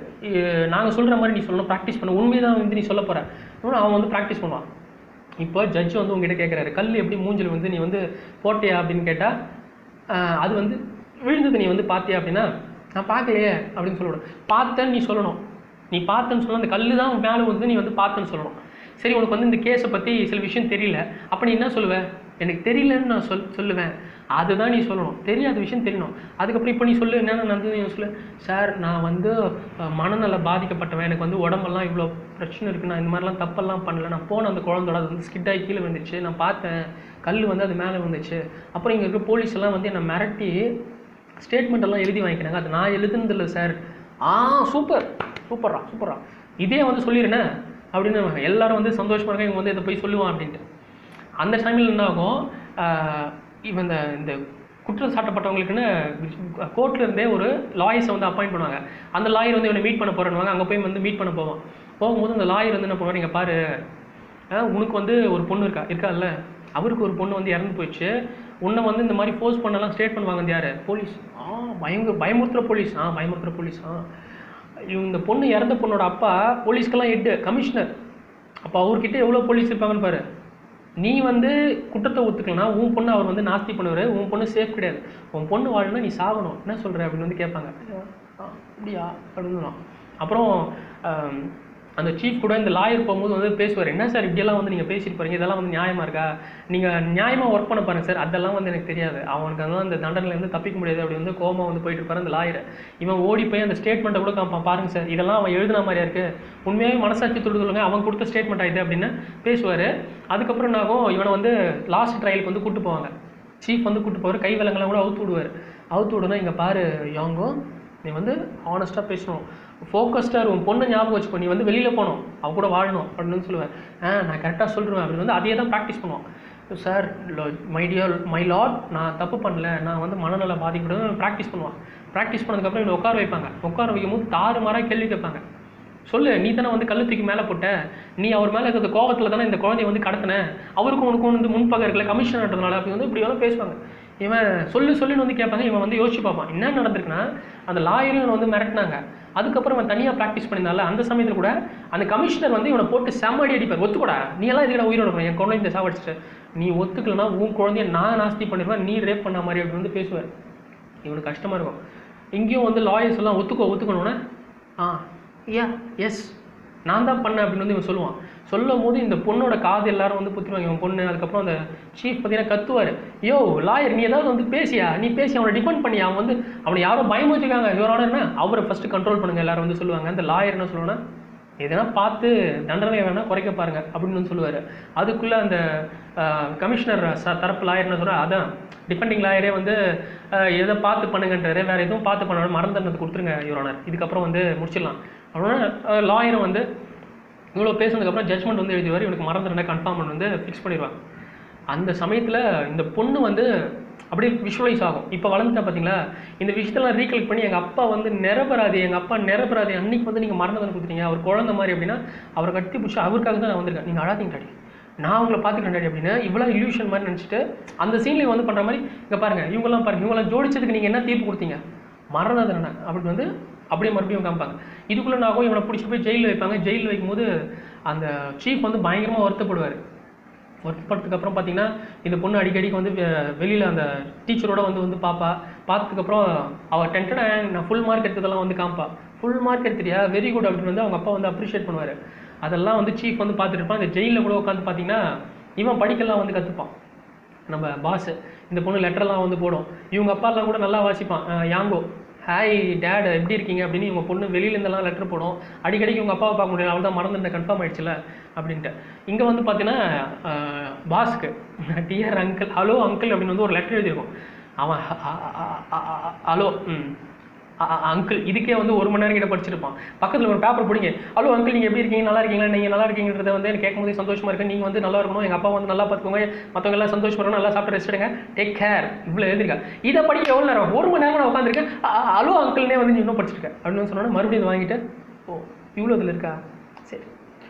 நாங்கள் சொல்கிற மாதிரி நீ சொல்லணும் ப்ராக்டிஸ் பண்ண உண்மையை தான் வந்து நீ சொல்ல போகிற அவன் வந்து ப்ராக்டிஸ் பண்ணுவான் இப்போ ஜட்ஜ் வந்து உங்ககிட்ட கேட்குறாரு கல் எப்படி மூஞ்சில் வந்து நீ வந்து போட்டியா அப்படின்னு கேட்டால் அது வந்து விழுந்தது நீ வந்து பார்த்தியா அப்படின்னா நான் பார்க்கலையே அப்படின்னு சொல்லணும் பார்த்தேன்னு நீ சொல்லணும் நீ பார்த்தேன்னு சொல்லணும் அந்த கல் தான் மேலே வந்து நீ வந்து பார்த்தேன்னு சொல்லணும் சரி உனக்கு வந்து இந்த கேஸை பற்றி சில விஷயம் தெரியல அப்போ நீ என்ன சொல்லுவ எனக்கு தெரியலன்னு நான் சொல் சொல்லுவேன் அதுதான் நீ சொல்லணும் தெரியாத விஷயம் தெரியணும் அதுக்கப்புறம் இப்போ நீ சொல்லு என்னென்ன நடந்தது நீ சொல்லு சார் நான் வந்து அஹ், மனநல பாதிக்கப்பட்டவன் எனக்கு வந்து உடம்பெல்லாம் இவ்வளோ பிரச்சனை இருக்குது நான் இந்த மாதிரிலாம் தப்பெல்லாம் பண்ணல நான் போன அந்த குழந்தோட அது வந்து ஸ்கிட் ஆகி கீழே வந்துச்சு நான் பார்த்தேன் கல் வந்து அது மேலே வந்துச்சு அப்புறம் இங்கே இருக்க போலீஸ் எல்லாம் வந்து என்னை மிரட்டி ஸ்டேட்மெண்ட் எல்லாம் எழுதி வாங்கிக்கிறாங்க அது நான் எழுதுனதில்ல சார் ஆ சூப்பர் சூப்பர்ரா சூப்பர்ரா இதே வந்து சொல்லிடுனே அப்படின்னு எல்லாரும் வந்து சந்தோஷமா இருக்காங்க இவங்க வந்து இதை போய் சொல்லுவான் அப்படின்ட்டு அந்த டைமில் என்ன ஆகும் ஆஹ் இவன் இந்த இந்த குற்றம் சாட்டப்பட்டவங்களுக்குன்னு கோர்ட்ல இருந்தே ஒரு லாயர்ஸை வந்து அப்பாயிண்ட் பண்ணுவாங்க அந்த லாயர் வந்து இவனை மீட் பண்ண போறேன்னு அங்கே போய் வந்து மீட் பண்ண போவான் போகும்போது அந்த லாயர் வந்து என்ன பண்ணுவார் இங்கே பாரு ஆஹ் உனக்கு வந்து ஒரு பொண்ணு இருக்கா இருக்கால்ல அவருக்கு ஒரு பொண்ணு வந்து இறந்து போயிடுச்சு உன்னை வந்து இந்த மாதிரி ஃபோர்ஸ் பண்ணலாம் ஸ்டேட் பண்ணுவாங்க யார் போலீஸ் ஆ பயங்க பயமுறுத்துற போலீஸ் ஆ பயமுறுத்துற போலீஸ் ஆ இந்த பொண்ணு இறந்த பொண்ணோட அப்பா போலீஸ்க்கெல்லாம் ஹெட்டு கமிஷனர் அப்போ அவர்கிட்ட எவ்வளோ போலீஸ் இருப்பாங்கன்னு பாரு நீ வந்து குற்றத்தை ஒத்துக்கலனா உன் பொண்ணு அவர் வந்து நாஸ்தி பண்ணுவார் உன் பொண்ணு சேஃப் கிடையாது உன் பொண்ணு வாழணும்னா நீ சாகணும் என்ன சொல்கிற அப்படின்னு வந்து கேட்பாங்க ஆ, அப்படியா அப்படின்னு சொல்லுவான். அப்புறம் ஆம், அந்த சீஃப் கூட இந்த லாயர் போகும்போது வந்து பேசுவார் என்ன சார் இப்படியெல்லாம் வந்து நீங்கள் பேசிட்டு போறீங்க இதெல்லாம் வந்து நியாயமா இருக்கா நீங்கள் நியாயமாக ஒர்க் பண்ண பாருங்க சார் அதெல்லாம் வந்து எனக்கு தெரியாது அவனுக்கு அதெல்லாம் அந்த தண்டனையிலேருந்து தப்பிக்க முடியாது அப்படி வந்து கோமா வந்து போயிட்டு இருப்பாரு அந்த லாயர் இவன் ஓடி போய் அந்த ஸ்டேட்மெண்ட்டை கூட காமிப்பான் பாருங்க சார் இதெல்லாம் அவன் எழுதின மாதிரியா இருக்கு உண்மையாகவே மனசாட்சி தொடுதலுங்க அவன் கொடுத்த ஸ்டேட்மெண்ட் ஆயிடுது அப்படின்னு பேசுவார் அதுக்கப்புறம் என்ன ஆகும் இவனை வந்து லாஸ்ட் ட்ரையலுக்கு வந்து கூட்டு போவாங்க சீஃப் வந்து கூட்டு போவார் கை விலங்கெல்லாம் கூட அவுத்து விடுவார் அவுத்து விடுனா இங்கே பாரு யாங்கோ நீ வந்து ஹானஸ்ட்டாக பேசணும் ஃபோக்கஸ்டாக உன் பொண்ணை ஞாபகம் வச்சுக்கோ நீ வந்து வெளியில் போகணும் அவ கூட வாழணும் அப்படின்னு சொல்லுவேன் ஆ நான் கரெக்டாக சொல்லிடுவேன் அப்படின்னு வந்து அதே தான் ப்ராக்டிஸ் பண்ணுவான் sir my dear my lord நான் தப்பு பண்ணல நான் வந்து மனநல பாதிக்கப்படுறது ப்ராக்டிஸ் பண்ணுவான் ப்ராக்டிஸ் பண்ணதுக்கப்புறம் இவனை உட்கார வைப்பாங்க உட்கார வைக்கும் போது தாறு மாறாக கேள்வி கேட்பாங்க சொல்லு நீ தானே வந்து கல்லு தூக்கி மேலே போட்ட நீ அவர் மேலே இருக்கிற கோவத்தில் தானே இந்த குழந்தைய வந்து கடத்தின அவருக்கும் உனக்கும் வந்து முன்பகை இருக்குல்ல கமிஷனர்ன்றதுனால அப்படி வந்து இப்படி எல்லாம் பேசுவாங்க இவன் சொல்லு சொல்லுன்னு வந்து கேட்பாங்க இவன் வந்து யோசிச்சு பார்ப்பான் என்ன நடந்திருக்குன்னா அந்த லாயரும் இவனை வந்து மிரட்டினாங்க அதுக்கப்புறம் இவன் தனியாக ப்ராக்டிஸ் பண்ணியிருந்தால அந்த சமயத்தில் கூட அந்த கமிஷனர் வந்து இவனை போட்டு செம்ம அடி அடிப்பார் ஒத்துக்கூடா நீ எல்லாம் இதுக்கு உயிரோட இருக்கணும் என் குழந்தை இந்த சாவடிச்சிட்டு நீ ஒத்துக்கலனா உன் குழந்தைய நான் நாஸ்தி பண்ணிடுவேன் நீ ரேப் பண்ண மாதிரி அப்படி வந்து பேசுவார் இவனுக்கு கஷ்டமாக இருக்கும் இங்கேயும் வந்து லாயர்ஸ் எல்லாம் ஒத்துக்கோ ஒத்துக்கணும்னா ஆ யா எஸ் நான் தான் பண்ணேன் அப்படின்னு வந்து இவன் சொல்லுவான் சொல்லும் போது இந்த பொண்ணோட காது எல்லாரும் வந்து புத்திருவாங்க இவன் பொண்ணு அதுக்கப்புறம் அந்த சீஃப் பார்த்தீங்கன்னா கத்துவார் யோ லாயர் நீ ஏதாவது வந்து பேசியா நீ பேசி அவனை டிபெண்ட் பண்ணியா அவன் வந்து அவனை யாரோ பயமுறுத்திருக்காங்க இவரோட என்ன அவரை ஃபர்ஸ்ட் கண்ட்ரோல் பண்ணுங்க எல்லாரும் வந்து சொல்லுவாங்க அந்த லாயர் என்ன சொல்லுவானா எதனா பார்த்து தண்டனை வேணா குறைக்க பாருங்க அப்படின்னு வந்து சொல்லுவார் அதுக்குள்ள அந்த கமிஷனர் தரப்பு லாயர் என்ன சொல்றா அதான் டிஃபெண்டிங் லாயரே வந்து அஹ், எதை பார்த்து பண்ணுங்கன்றாரு வேற எதுவும் பார்த்து பண்ண மரண தண்டனை கொடுத்துருங்க யுவரானர் இதுக்கப்புறம் வந்து முடிச்சிடலாம் அப்படின்னா லாயரும் வந்து இவ்வளோ பேசுனதுக்கப்புறம் ஜட்மெண்ட் வந்து எழுதிவார் இவனுக்கு மரண தண்டனை கன்ஃபார்ம் வந்து ஃபிக்ஸ் பண்ணிடுவாங்க அந்த சமயத்தில் இந்த பொண்ணு வந்து அப்படியே விஷுவலைஸ் ஆகும் இப்போ வளர்ந்துட்டா பார்த்தீங்களா இந்த விஷயத்தெல்லாம் ரீகலெக்ட் பண்ணி எங்கள் அப்பா வந்து நிரபராதி எங்கள் அப்பா நிரபராதி அன்னைக்கு வந்து நீங்கள் மரணதனை கொடுத்துட்டீங்க அவர் குழந்தை மாதிரி அப்படின்னா அவரை கட்டி பிடிச்சி அவருக்காக தான் நான் வந்திருக்கேன் நீங்கள் அழாதீங்க டாடி நான் உங்களை பார்த்துக்கிறேன் டாடி அப்படின்னு இவ்வளோ இல்யூஷன் மாதிரி நினச்சிட்டு அந்த சீன்லேயும் வந்து பண்ணுற மாதிரி இங்கே பாருங்க இவங்கெல்லாம் பாருங்க இவங்கெல்லாம் ஜோடிச்சதுக்கு நீங்கள் என்ன தீர்ப்பு கொடுத்தீங்க மரண தண்டனை அப்படி வந்து அப்படியே மறுபடியும் காமிப்பாங்க இதுக்குள்ளே நாகும் இவனை பிடிச்சி போய் ஜெயிலில் வைப்பாங்க ஜெயிலில் வைக்கும்போது அந்த சீஃப் வந்து பயங்கரமாக வருத்தப்படுவார் வருத்தப்பட்டதுக்கு அப்புறம் பார்த்தீங்கன்னா இந்த பொண்ணு அடிக்கடிக்கு வந்து வெளியில் அந்த டீச்சரோட வந்து வந்து பார்ப்பா பார்த்ததுக்கப்புறம் அவள் டென்டட் நான் ஃபுல் மார்க் எடுத்ததெல்லாம் வந்து காமிப்பா ஃபுல் மார்க் எடுத்துட்டியா வெரி குட் அப்படின்னு வந்து அவங்க அப்பா வந்து அப்ரிஷியேட் பண்ணுவார் அதெல்லாம் வந்து சீஃப் வந்து பார்த்துட்டு இருப்பான் இந்த ஜெயிலில் கூட உட்காந்து பார்த்தீங்கன்னா இவன் படிக்கலாம் வந்து கற்றுப்பான் நம்ம பாஸ் இந்த பொண்ணு லெட்டர்லாம் வந்து போடும் இவங்க அப்பாலாம் கூட நல்லா வாசிப்பான் அஹ் யாங்கோ ஹாய் டேட் எப்படி இருக்கீங்க அப்படின்னு இவங்க பொண்ணு வெளியிலேருந்தெல்லாம் லெட்டர் போடும் அடிக்கடிக்கு இவங்க அப்பாவை பார்க்க முடியல அவள் தான் மறந்துட்டேன் கன்ஃபார்ம் ஆயிடுச்சுல அப்படின்ட்டு இங்கே வந்து பார்த்தீங்கன்னா அஹ், பாஸ்க்கு டியர் அங்கிள் ஹலோ அங்கிள் அப்படின்னு வந்து ஒரு லெட்டர் எழுதியிருக்கும் அவன் ஹலோ ம் அங்கிள் இதுக்கே வந்து ஒரு மணி நேரம் கிட்ட படிச்சிருப்பான் பக்கத்தில் ஒரு பேப்பர் பிடிங்க ஹலோ அங்கிள் நீங்கள் எப்படி இருக்கீங்க நல்லா இருக்கீங்களா நீங்கள் நல்லா இருக்கீங்கன்றத வந்து எனக்கு கேட்கும்போது சந்தோஷமா இருக்கு நீங்கள் வந்து நல்லா இருக்கணும் எங்கள் அப்பா வந்து நல்லா பார்த்துக்கோங்க மற்றவங்க எல்லாம் சந்தோஷமா இருக்கணும் நல்லா சாப்பிட்டு ரெஸ்ட் எடுங்க டேக் கேர் இவ்வளோ எழுதிருக்கா இதை படிக்க எவ்வளோ நேரம் ஒரு மணி நேரம் நான் உட்காந்துருக்கேன் ஹலோ அங்கிள்னே வந்து நீ இன்னும் படிச்சிருக்கேன் அப்படின்னு சொன்னோன்னா மறுபடியும் இதை வாங்கிட்டு ஓ இவ்வளோ இதில் இருக்கா சரி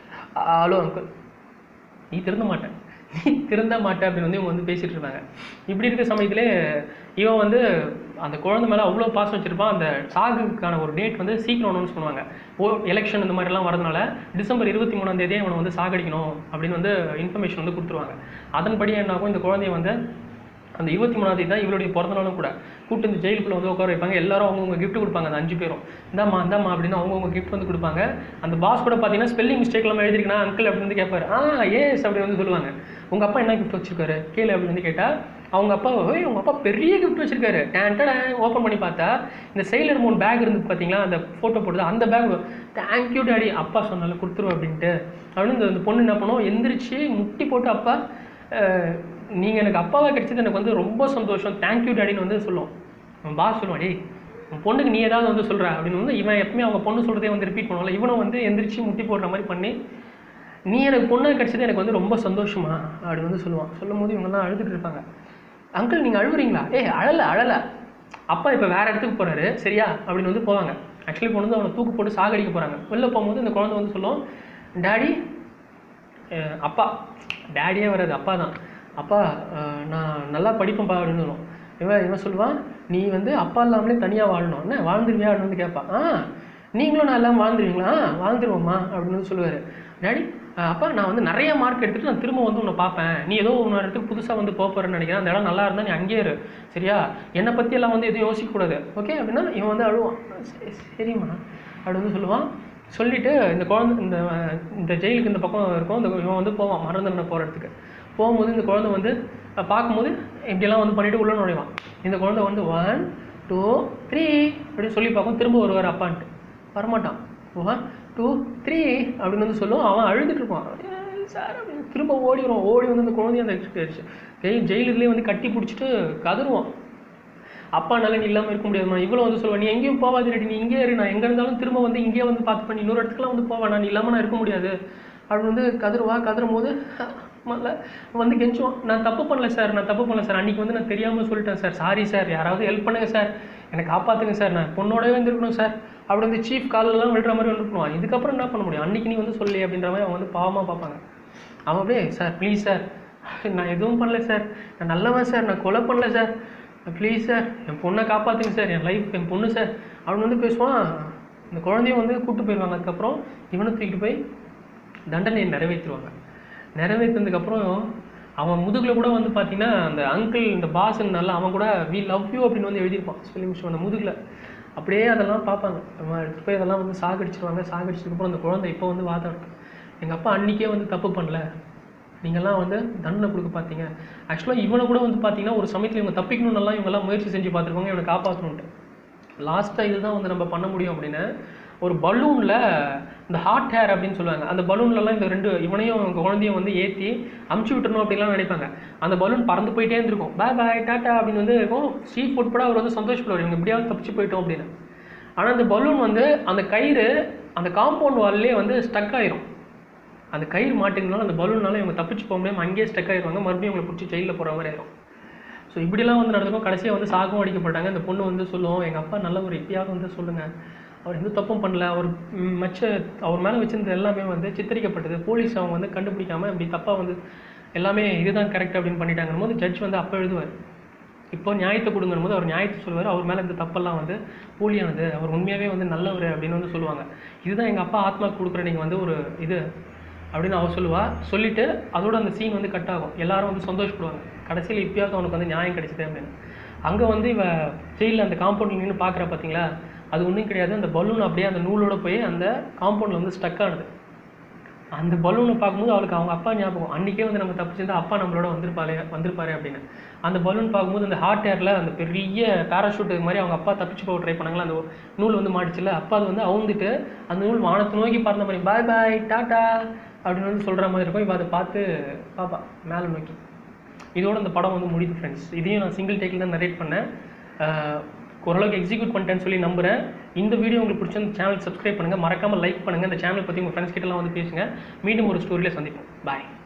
ஹலோ அங்கிள் நீ திருந்த மாட்டேன் நீ திருந்த மாட்டே அப்படின்னு வந்து இவங்க வந்து பேசிட்டு இருந்தாங்க இப்படி இருக்க சமயத்திலே இவன் வந்து அந்த குழந்தை மேலே அவ்வளோ பாசம் வச்சிருப்பான் அந்த சாகுக்கான ஒரு டேட் வந்து சீக்கிரம் அனௌன்ஸ் பண்ணுவாங்க ஓ எலெக்ஷன் இந்த மாதிரிலாம் வரதுனால டிசம்பர் இருபத்தி மூணாம் தேதியே இவனை வந்து சாகடிக்கணும் அப்படின்னு வந்து இன்ஃபர்மேஷன் வந்து கொடுத்துருவாங்க அதன்படி என்னாகும் இந்த குழந்தைய வந்து அந்த இருபத்தி மூணாம் தேதி தான் இவளுடைய பிறந்த நாளும் கூட கூட்டு இந்த ஜெயிலுக்குள்ள வந்து உட்கார வைப்பாங்க எல்லாரும் அவங்கவுங்க கிஃப்ட் கொடுப்பாங்க அந்த அஞ்சு பேரும் இந்தாம்மா இந்தாம்மா அப்படின்னு அவங்கவுங்க கிஃப்ட் வந்து கொடுப்பாங்க அந்த பாஸ் கூட பார்த்தீங்கன்னா ஸ்பெல்லிங் மிஸ்டேக் எல்லாம் எழுதிருக்கா அங்கிள் அப்படின்னு வந்து கேட்பாரு ஆ ஏஸ் அப்படி வந்து சொல்லுவாங்க உங்க அப்பா என்ன கிஃப்ட் வச்சிருக்காரு கேளு அப்படின்னு வந்து கேட்டா அவங்க அப்பா ஓய் உங்க அப்பா பெரிய கிஃப்ட் வச்சிருக்காரு டேன்டா ஓப்பன் பண்ணி பார்த்தா இந்த செயலர் மூணு பேக் இருந்து பார்த்தீங்களா அந்த ஃபோட்டோ போடுது அந்த பேக் தேங்க்யூ டாடி அப்பா சொன்னால கொடுத்துருவோம் அப்படின்ட்டு அப்படின்னு இந்த- இந்த பொண்ணு என்ன பண்ணும் எந்திரிச்சு முட்டி போட்டு அப்பா நீங்கள் எனக்கு அப்பாவாக கிடைச்சது எனக்கு வந்து ரொம்ப சந்தோஷம் தேங்க்யூ டாடின்னு வந்து சொல்லுவோம் அவன் பாஸ் சொல்லுவான் டேய் உன் பொண்ணுக்கு நீ ஏதாவது வந்து சொல்கிற அப்படின்னு வந்து இவன் எப்பவுமே அவங்க பொண்ணு சொல்கிறதே வந்து ரிப்பீட் பண்ணுவாங்க இவனும் வந்து எந்திரிச்சு முட்டி போடுற மாதிரி பண்ணி நீ எனக்கு பொண்ணு கிடைச்சது எனக்கு வந்து ரொம்ப சந்தோஷமா அப்படின்னு வந்து சொல்லுவான் சொல்லும் போது இவங்கெல்லாம் அழுதுட்டு இருப்பாங்க அங்கிள் நீங்கள் அழுவுறீங்களா ஏய் அழலை அழலை அப்பா இப்போ வேற இடத்துக்கு போறாரு சரியா அப்படின்னு வந்து போவாங்க ஆக்சுவலி பொண்ணு வந்து அவனை தூக்கு போட்டு சாகடிக்க போகிறாங்க வெளில போகும்போது இந்த குழந்தை வந்து சொல்லும் டாடி அஹ் அப்பா டேடியே வராது அப்பா தான் அப்பா அஹ் நான் நல்லா படிப்பேன்ப்பா அப்படின்னு சொல்லுவோம் இவன் இவன் சொல்லுவான் நீ வந்து அப்பா இல்லாமலே தனியாக வாழணும் என்ன வாழ்ந்துருவியா அப்படின்னு வந்து கேட்பான் ஆ நீங்களும் நான் இல்லாமல் வாழ்ந்துருவீங்களா ஆ, வாழ்ந்துருவோம்மா அப்படின்னு வந்து சொல்லுவார் டேடி அஹ் அப்பா நான் வந்து நிறைய மார்க் எடுத்துட்டு நான் திரும்ப வந்து உன்னை பார்ப்பேன் நீ ஏதோ ஒரு இடத்துக்கு புதுசாக வந்து போக போகிறேன்னு நினைக்கிறேன் அந்த இடம் நல்லா இருந்தால் நீ அங்கேயே இரு சரியா என்னை பற்றி எல்லாம் வந்து எதுவும் யோசிக்கக்கூடாது ஓகே அப்படின்னா இவன் வந்து அழுவான் சரி சரிம்மா அப்படி வந்து சொல்லுவான் சொல்லிட்டு இந்த குழந்தை இந்த இந்த ஜெயிலுக்கு இந்த பக்கம் இருக்கும் இந்த இவன் வந்து போவான் மறந்துன போகிற இடத்துக்கு போகும்போது இந்த குழந்தை வந்து அஹ் பார்க்கும்போது இப்படியெல்லாம் வந்து பண்ணிட்டு உள்ள நுழைவான் இந்த குழந்தை வந்து ஒன் டூ த்ரீ அப்படின்னு சொல்லி பார்க்கும் திரும்ப வருவார் அப்பான்ட்டு வரமாட்டான் ஒன் டூ த்ரீ அப்படின்னு வந்து சொல்லுவோம் அவன் அழுதுட்டு இருப்பான் சார் அப்படின்னு திரும்ப ஓடி வருவான் ஓடி வந்து அந்த குழந்தைய அந்த ஜெயில் ஜெயிலுக்குள்ளேயே வந்து கட்டி பிடிச்சிட்டு கதறுவான் அப்பானால நீ இல்லாமல் இருக்க முடியாதுமா இவ்வளோ வந்து சொல்லுவேன் நீ எங்கேயும் போவாது ரெடி நீ இங்கே இரு நான் எங்கே இருந்தாலும் திரும்ப வந்து இங்கேயே வந்து பார்த்து பண்ணி இன்னொரு இடத்துக்குலாம் வந்து போவேன் நான் நீ இல்லாமல் நான் இருக்க முடியாது அப்படின்னு வந்து கதறுவா கதறும் போது மல்ல வந்து கெஞ்சுவான் நான் தப்பு பண்ணல சார் நான் தப்பு பண்ணல சார் அன்றைக்கி வந்து நான் தெரியாமல் சொல்லிட்டேன் சார் சாரி சார் யாராவது ஹெல்ப் பண்ணுங்க சார் எனக்கு காப்பாற்றுங்க சார் நான் பொண்ணோடவே வந்துருக்கணும் சார் அப்படி வந்து சீஃப் காலெல்லாம் விழுற மாதிரி வந்து பண்ணுவான் இதுக்கப்புறம் என்ன பண்ண முடியும் அன்றைக்கி நீ வந்து சொல்லி அப்படின்ற மாதிரி அவங்க வந்து பாவமாக பார்ப்பாங்க அவன் அப்படியே சார் ப்ளீஸ் சார் நான் எதுவும் பண்ணல சார் நான் நல்லவன் சார் நான் கொலை பண்ணல சார் ப்ளீஸ் சார் என் பொண்ணை காப்பாற்றுங்க சார் என் லைஃப் என் பொண்ணு சார் அவன் வந்து பேசுவான் இந்த குழந்தைய வந்து கூட்டு போயிடுவாங்க அதுக்கப்புறம் இவனை தூக்கிட்டு போய் தண்டனையை நிறைவேற்றுவாங்க நிறைவேற்றினதுக்கப்புறம் அவன் முதுகில் கூட வந்து பார்த்தீங்கன்னா அந்த அங்கிள் இந்த பாஸ்ன்னு நல்லா அவன் கூட வி லவ் யூ அப்படின்னு வந்து எழுதியிருப்பான் ஸ்பெல்லிங் மிஸ்டேக் அந்த முதுகில் அப்படியே அதெல்லாம் பார்ப்பாங்க அவன் எடுத்து போய் அதெல்லாம் வந்து சாகடிச்சிருவாங்க சாகடிச்சதுக்கப்புறம் அந்த குழந்தை இப்போ வந்து வாதாடும் எங்கள் அப்பா அன்றைக்கே வந்து தப்பு பண்ணல நீங்கள்லாம் வந்து தண்டனை கொடுக்க பார்த்தீங்க ஆக்சுவலாக இவனை கூட வந்து பார்த்தீங்கன்னா ஒரு சமயத்தில் இவங்க தப்பிக்கணும்னெல்லாம் இவங்கெல்லாம் முயற்சி செஞ்சு பார்த்துருப்பாங்க இவனை காப்பாற்றணுன்ட்டு லாஸ்ட்டாக இதுதான் வந்து நம்ம பண்ண முடியும் அப்படின்னு ஒரு பலூனில் இந்த ஹாட் ஹேர் அப்படின்னு சொல்லுவாங்க அந்த பலூன்லலாம் இந்த ரெண்டு இவனையும் இவங்க குழந்தையும் வந்து ஏற்றி அமுச்சு விட்டுறணும் அப்படின்லாம் நினைப்பாங்க அந்த பலூன் பறந்து போயிட்டே இருந்திருக்கும் பாய் பாய் டாட்டா அப்படின்னு வந்து இருக்கும் ஸ்ட்ரீட் உட்பட அவர் வந்து சந்தோஷப்படுவார் இவங்க எப்படியாவது தப்பிச்சு போயிட்டோம் அப்படின்னு ஆனால் அந்த பலூன் வந்து அந்த கயிறு அந்த காம்பவுண்ட் வால்லே வந்து ஸ்டக் ஆயிரும் அந்த கயிறு மாட்டிங்கனால அந்த பலூன்னால இவங்க தப்பிச்சு போக முடியாமல் அங்கேயே ஸ்டக் ஆயிடுவாங்க மறுபடியும் இவங்களை பிடிச்சி ஜெயிலில் போகிற மாதிரி ஆயிரும் ஸோ இப்படிலாம் வந்து நடந்திருக்கும் கடைசியாக வந்து சாகும் அடிக்கப்பட்டாங்க இந்த பொண்ணு வந்து சொல்லுவோம் எங்கள் அப்பா நல்ல ஒரு இப்பயாவது வந்து சொல்லுங்கள் அவர் எந்த தப்பும் பண்ணல அவர் ம், மச்ச அவர் மேலே வச்சிருந்த எல்லாமே வந்து சித்தரிக்கப்பட்டது போலீஸ் அவங்க வந்து கண்டுபிடிக்காம இப்படி தப்பாக வந்து எல்லாமே இதுதான் கரெக்ட் அப்படின்னு பண்ணிட்டாங்கன்னு போது ஜட்ஜ் வந்து அப்போ எழுதுவார் இப்போ நியாயத்தை கொடுங்கிற போது அவர் நியாயத்தை சொல்லுவார் அவர் மேலே இந்த தப்பெல்லாம் வந்து போலியானது அவர் உண்மையாகவே வந்து நல்லவர் அப்படின்னு வந்து சொல்லுவாங்க இதுதான் எங்கள் அப்பா ஆத்மாக்கு கொடுக்குற நீங்கள் வந்து ஒரு இது அப்படின்னு அவ சொல்லுவா சொல்லிட்டு அதோட அந்த சீன் வந்து கட் ஆகும் எல்லாரும் வந்து சந்தோஷப்படுவாங்க கடைசியில் இப்பயாவது அவனுக்கு வந்து நியாயம் கிடைச்சது அப்படின்னு அங்கே வந்து இவ ஜெயிலில் அந்த காம்பவுண்டில் நின்று பார்க்குற பார்த்தீங்களா அது ஒன்றும் கிடையாது அந்த பலூன் அப்படியே அந்த நூலோட போய் அந்த காம்பவுண்டில் வந்து ஸ்டக் ஆனது அந்த பலூனை பார்க்கும்போது அவளுக்கு அவங்க அப்பா ஞாபகம் அன்றைக்கே வந்து நம்ம தப்பிச்சிருந்தா அப்பா நம்மளோட வந்திருப்பாரு வந்திருப்பாரு அப்படின்னு அந்த பலூன் பார்க்கும்போது அந்த ஹாட் ஏரில் அந்த பெரிய பேராஷூட் மாதிரி அவங்க அப்பா தப்பிச்சு போக ட்ரை பண்ணாங்களா அந்த நூல் வந்து மாட்டிச்சுல அப்பா அது வந்து அவுந்துட்டு அந்த நூல் வானத்தை நோக்கி பறந்த மாதிரி பாய் பாய் டாட்டா அப்படின்னு வந்து சொல்கிற மாதிரி இருக்கும் இப்போ அதை பார்த்து பாப்பா மேலே நோக்கி இதோட இந்த படம் வந்து முடியுது ஃப்ரெண்ட்ஸ் இதையும் நான் சிங்கிள் டேக்கில் தான் நரேட் பண்ணேன் ஆஹ் ஓரளவுக்கு எக்ஸிக்யூட் பண்ணிட்டேன்னு சொல்லி நம்புறேன் இந்த வீடியோ உங்களுக்கு பிடிச்சிருந்த சேனல் சப்ஸ்கிரைப் பண்ணுங்கள் மறக்காமல் லைக் பண்ணுங்கள் இந்த சேனல் பற்றி உங்கள் ஃப்ரெண்ட்ஸ் கிட்டலாம் வந்து பேசுங்க மீண்டும் ஒரு ஸ்டோரியில் சந்திப்போம் பாய்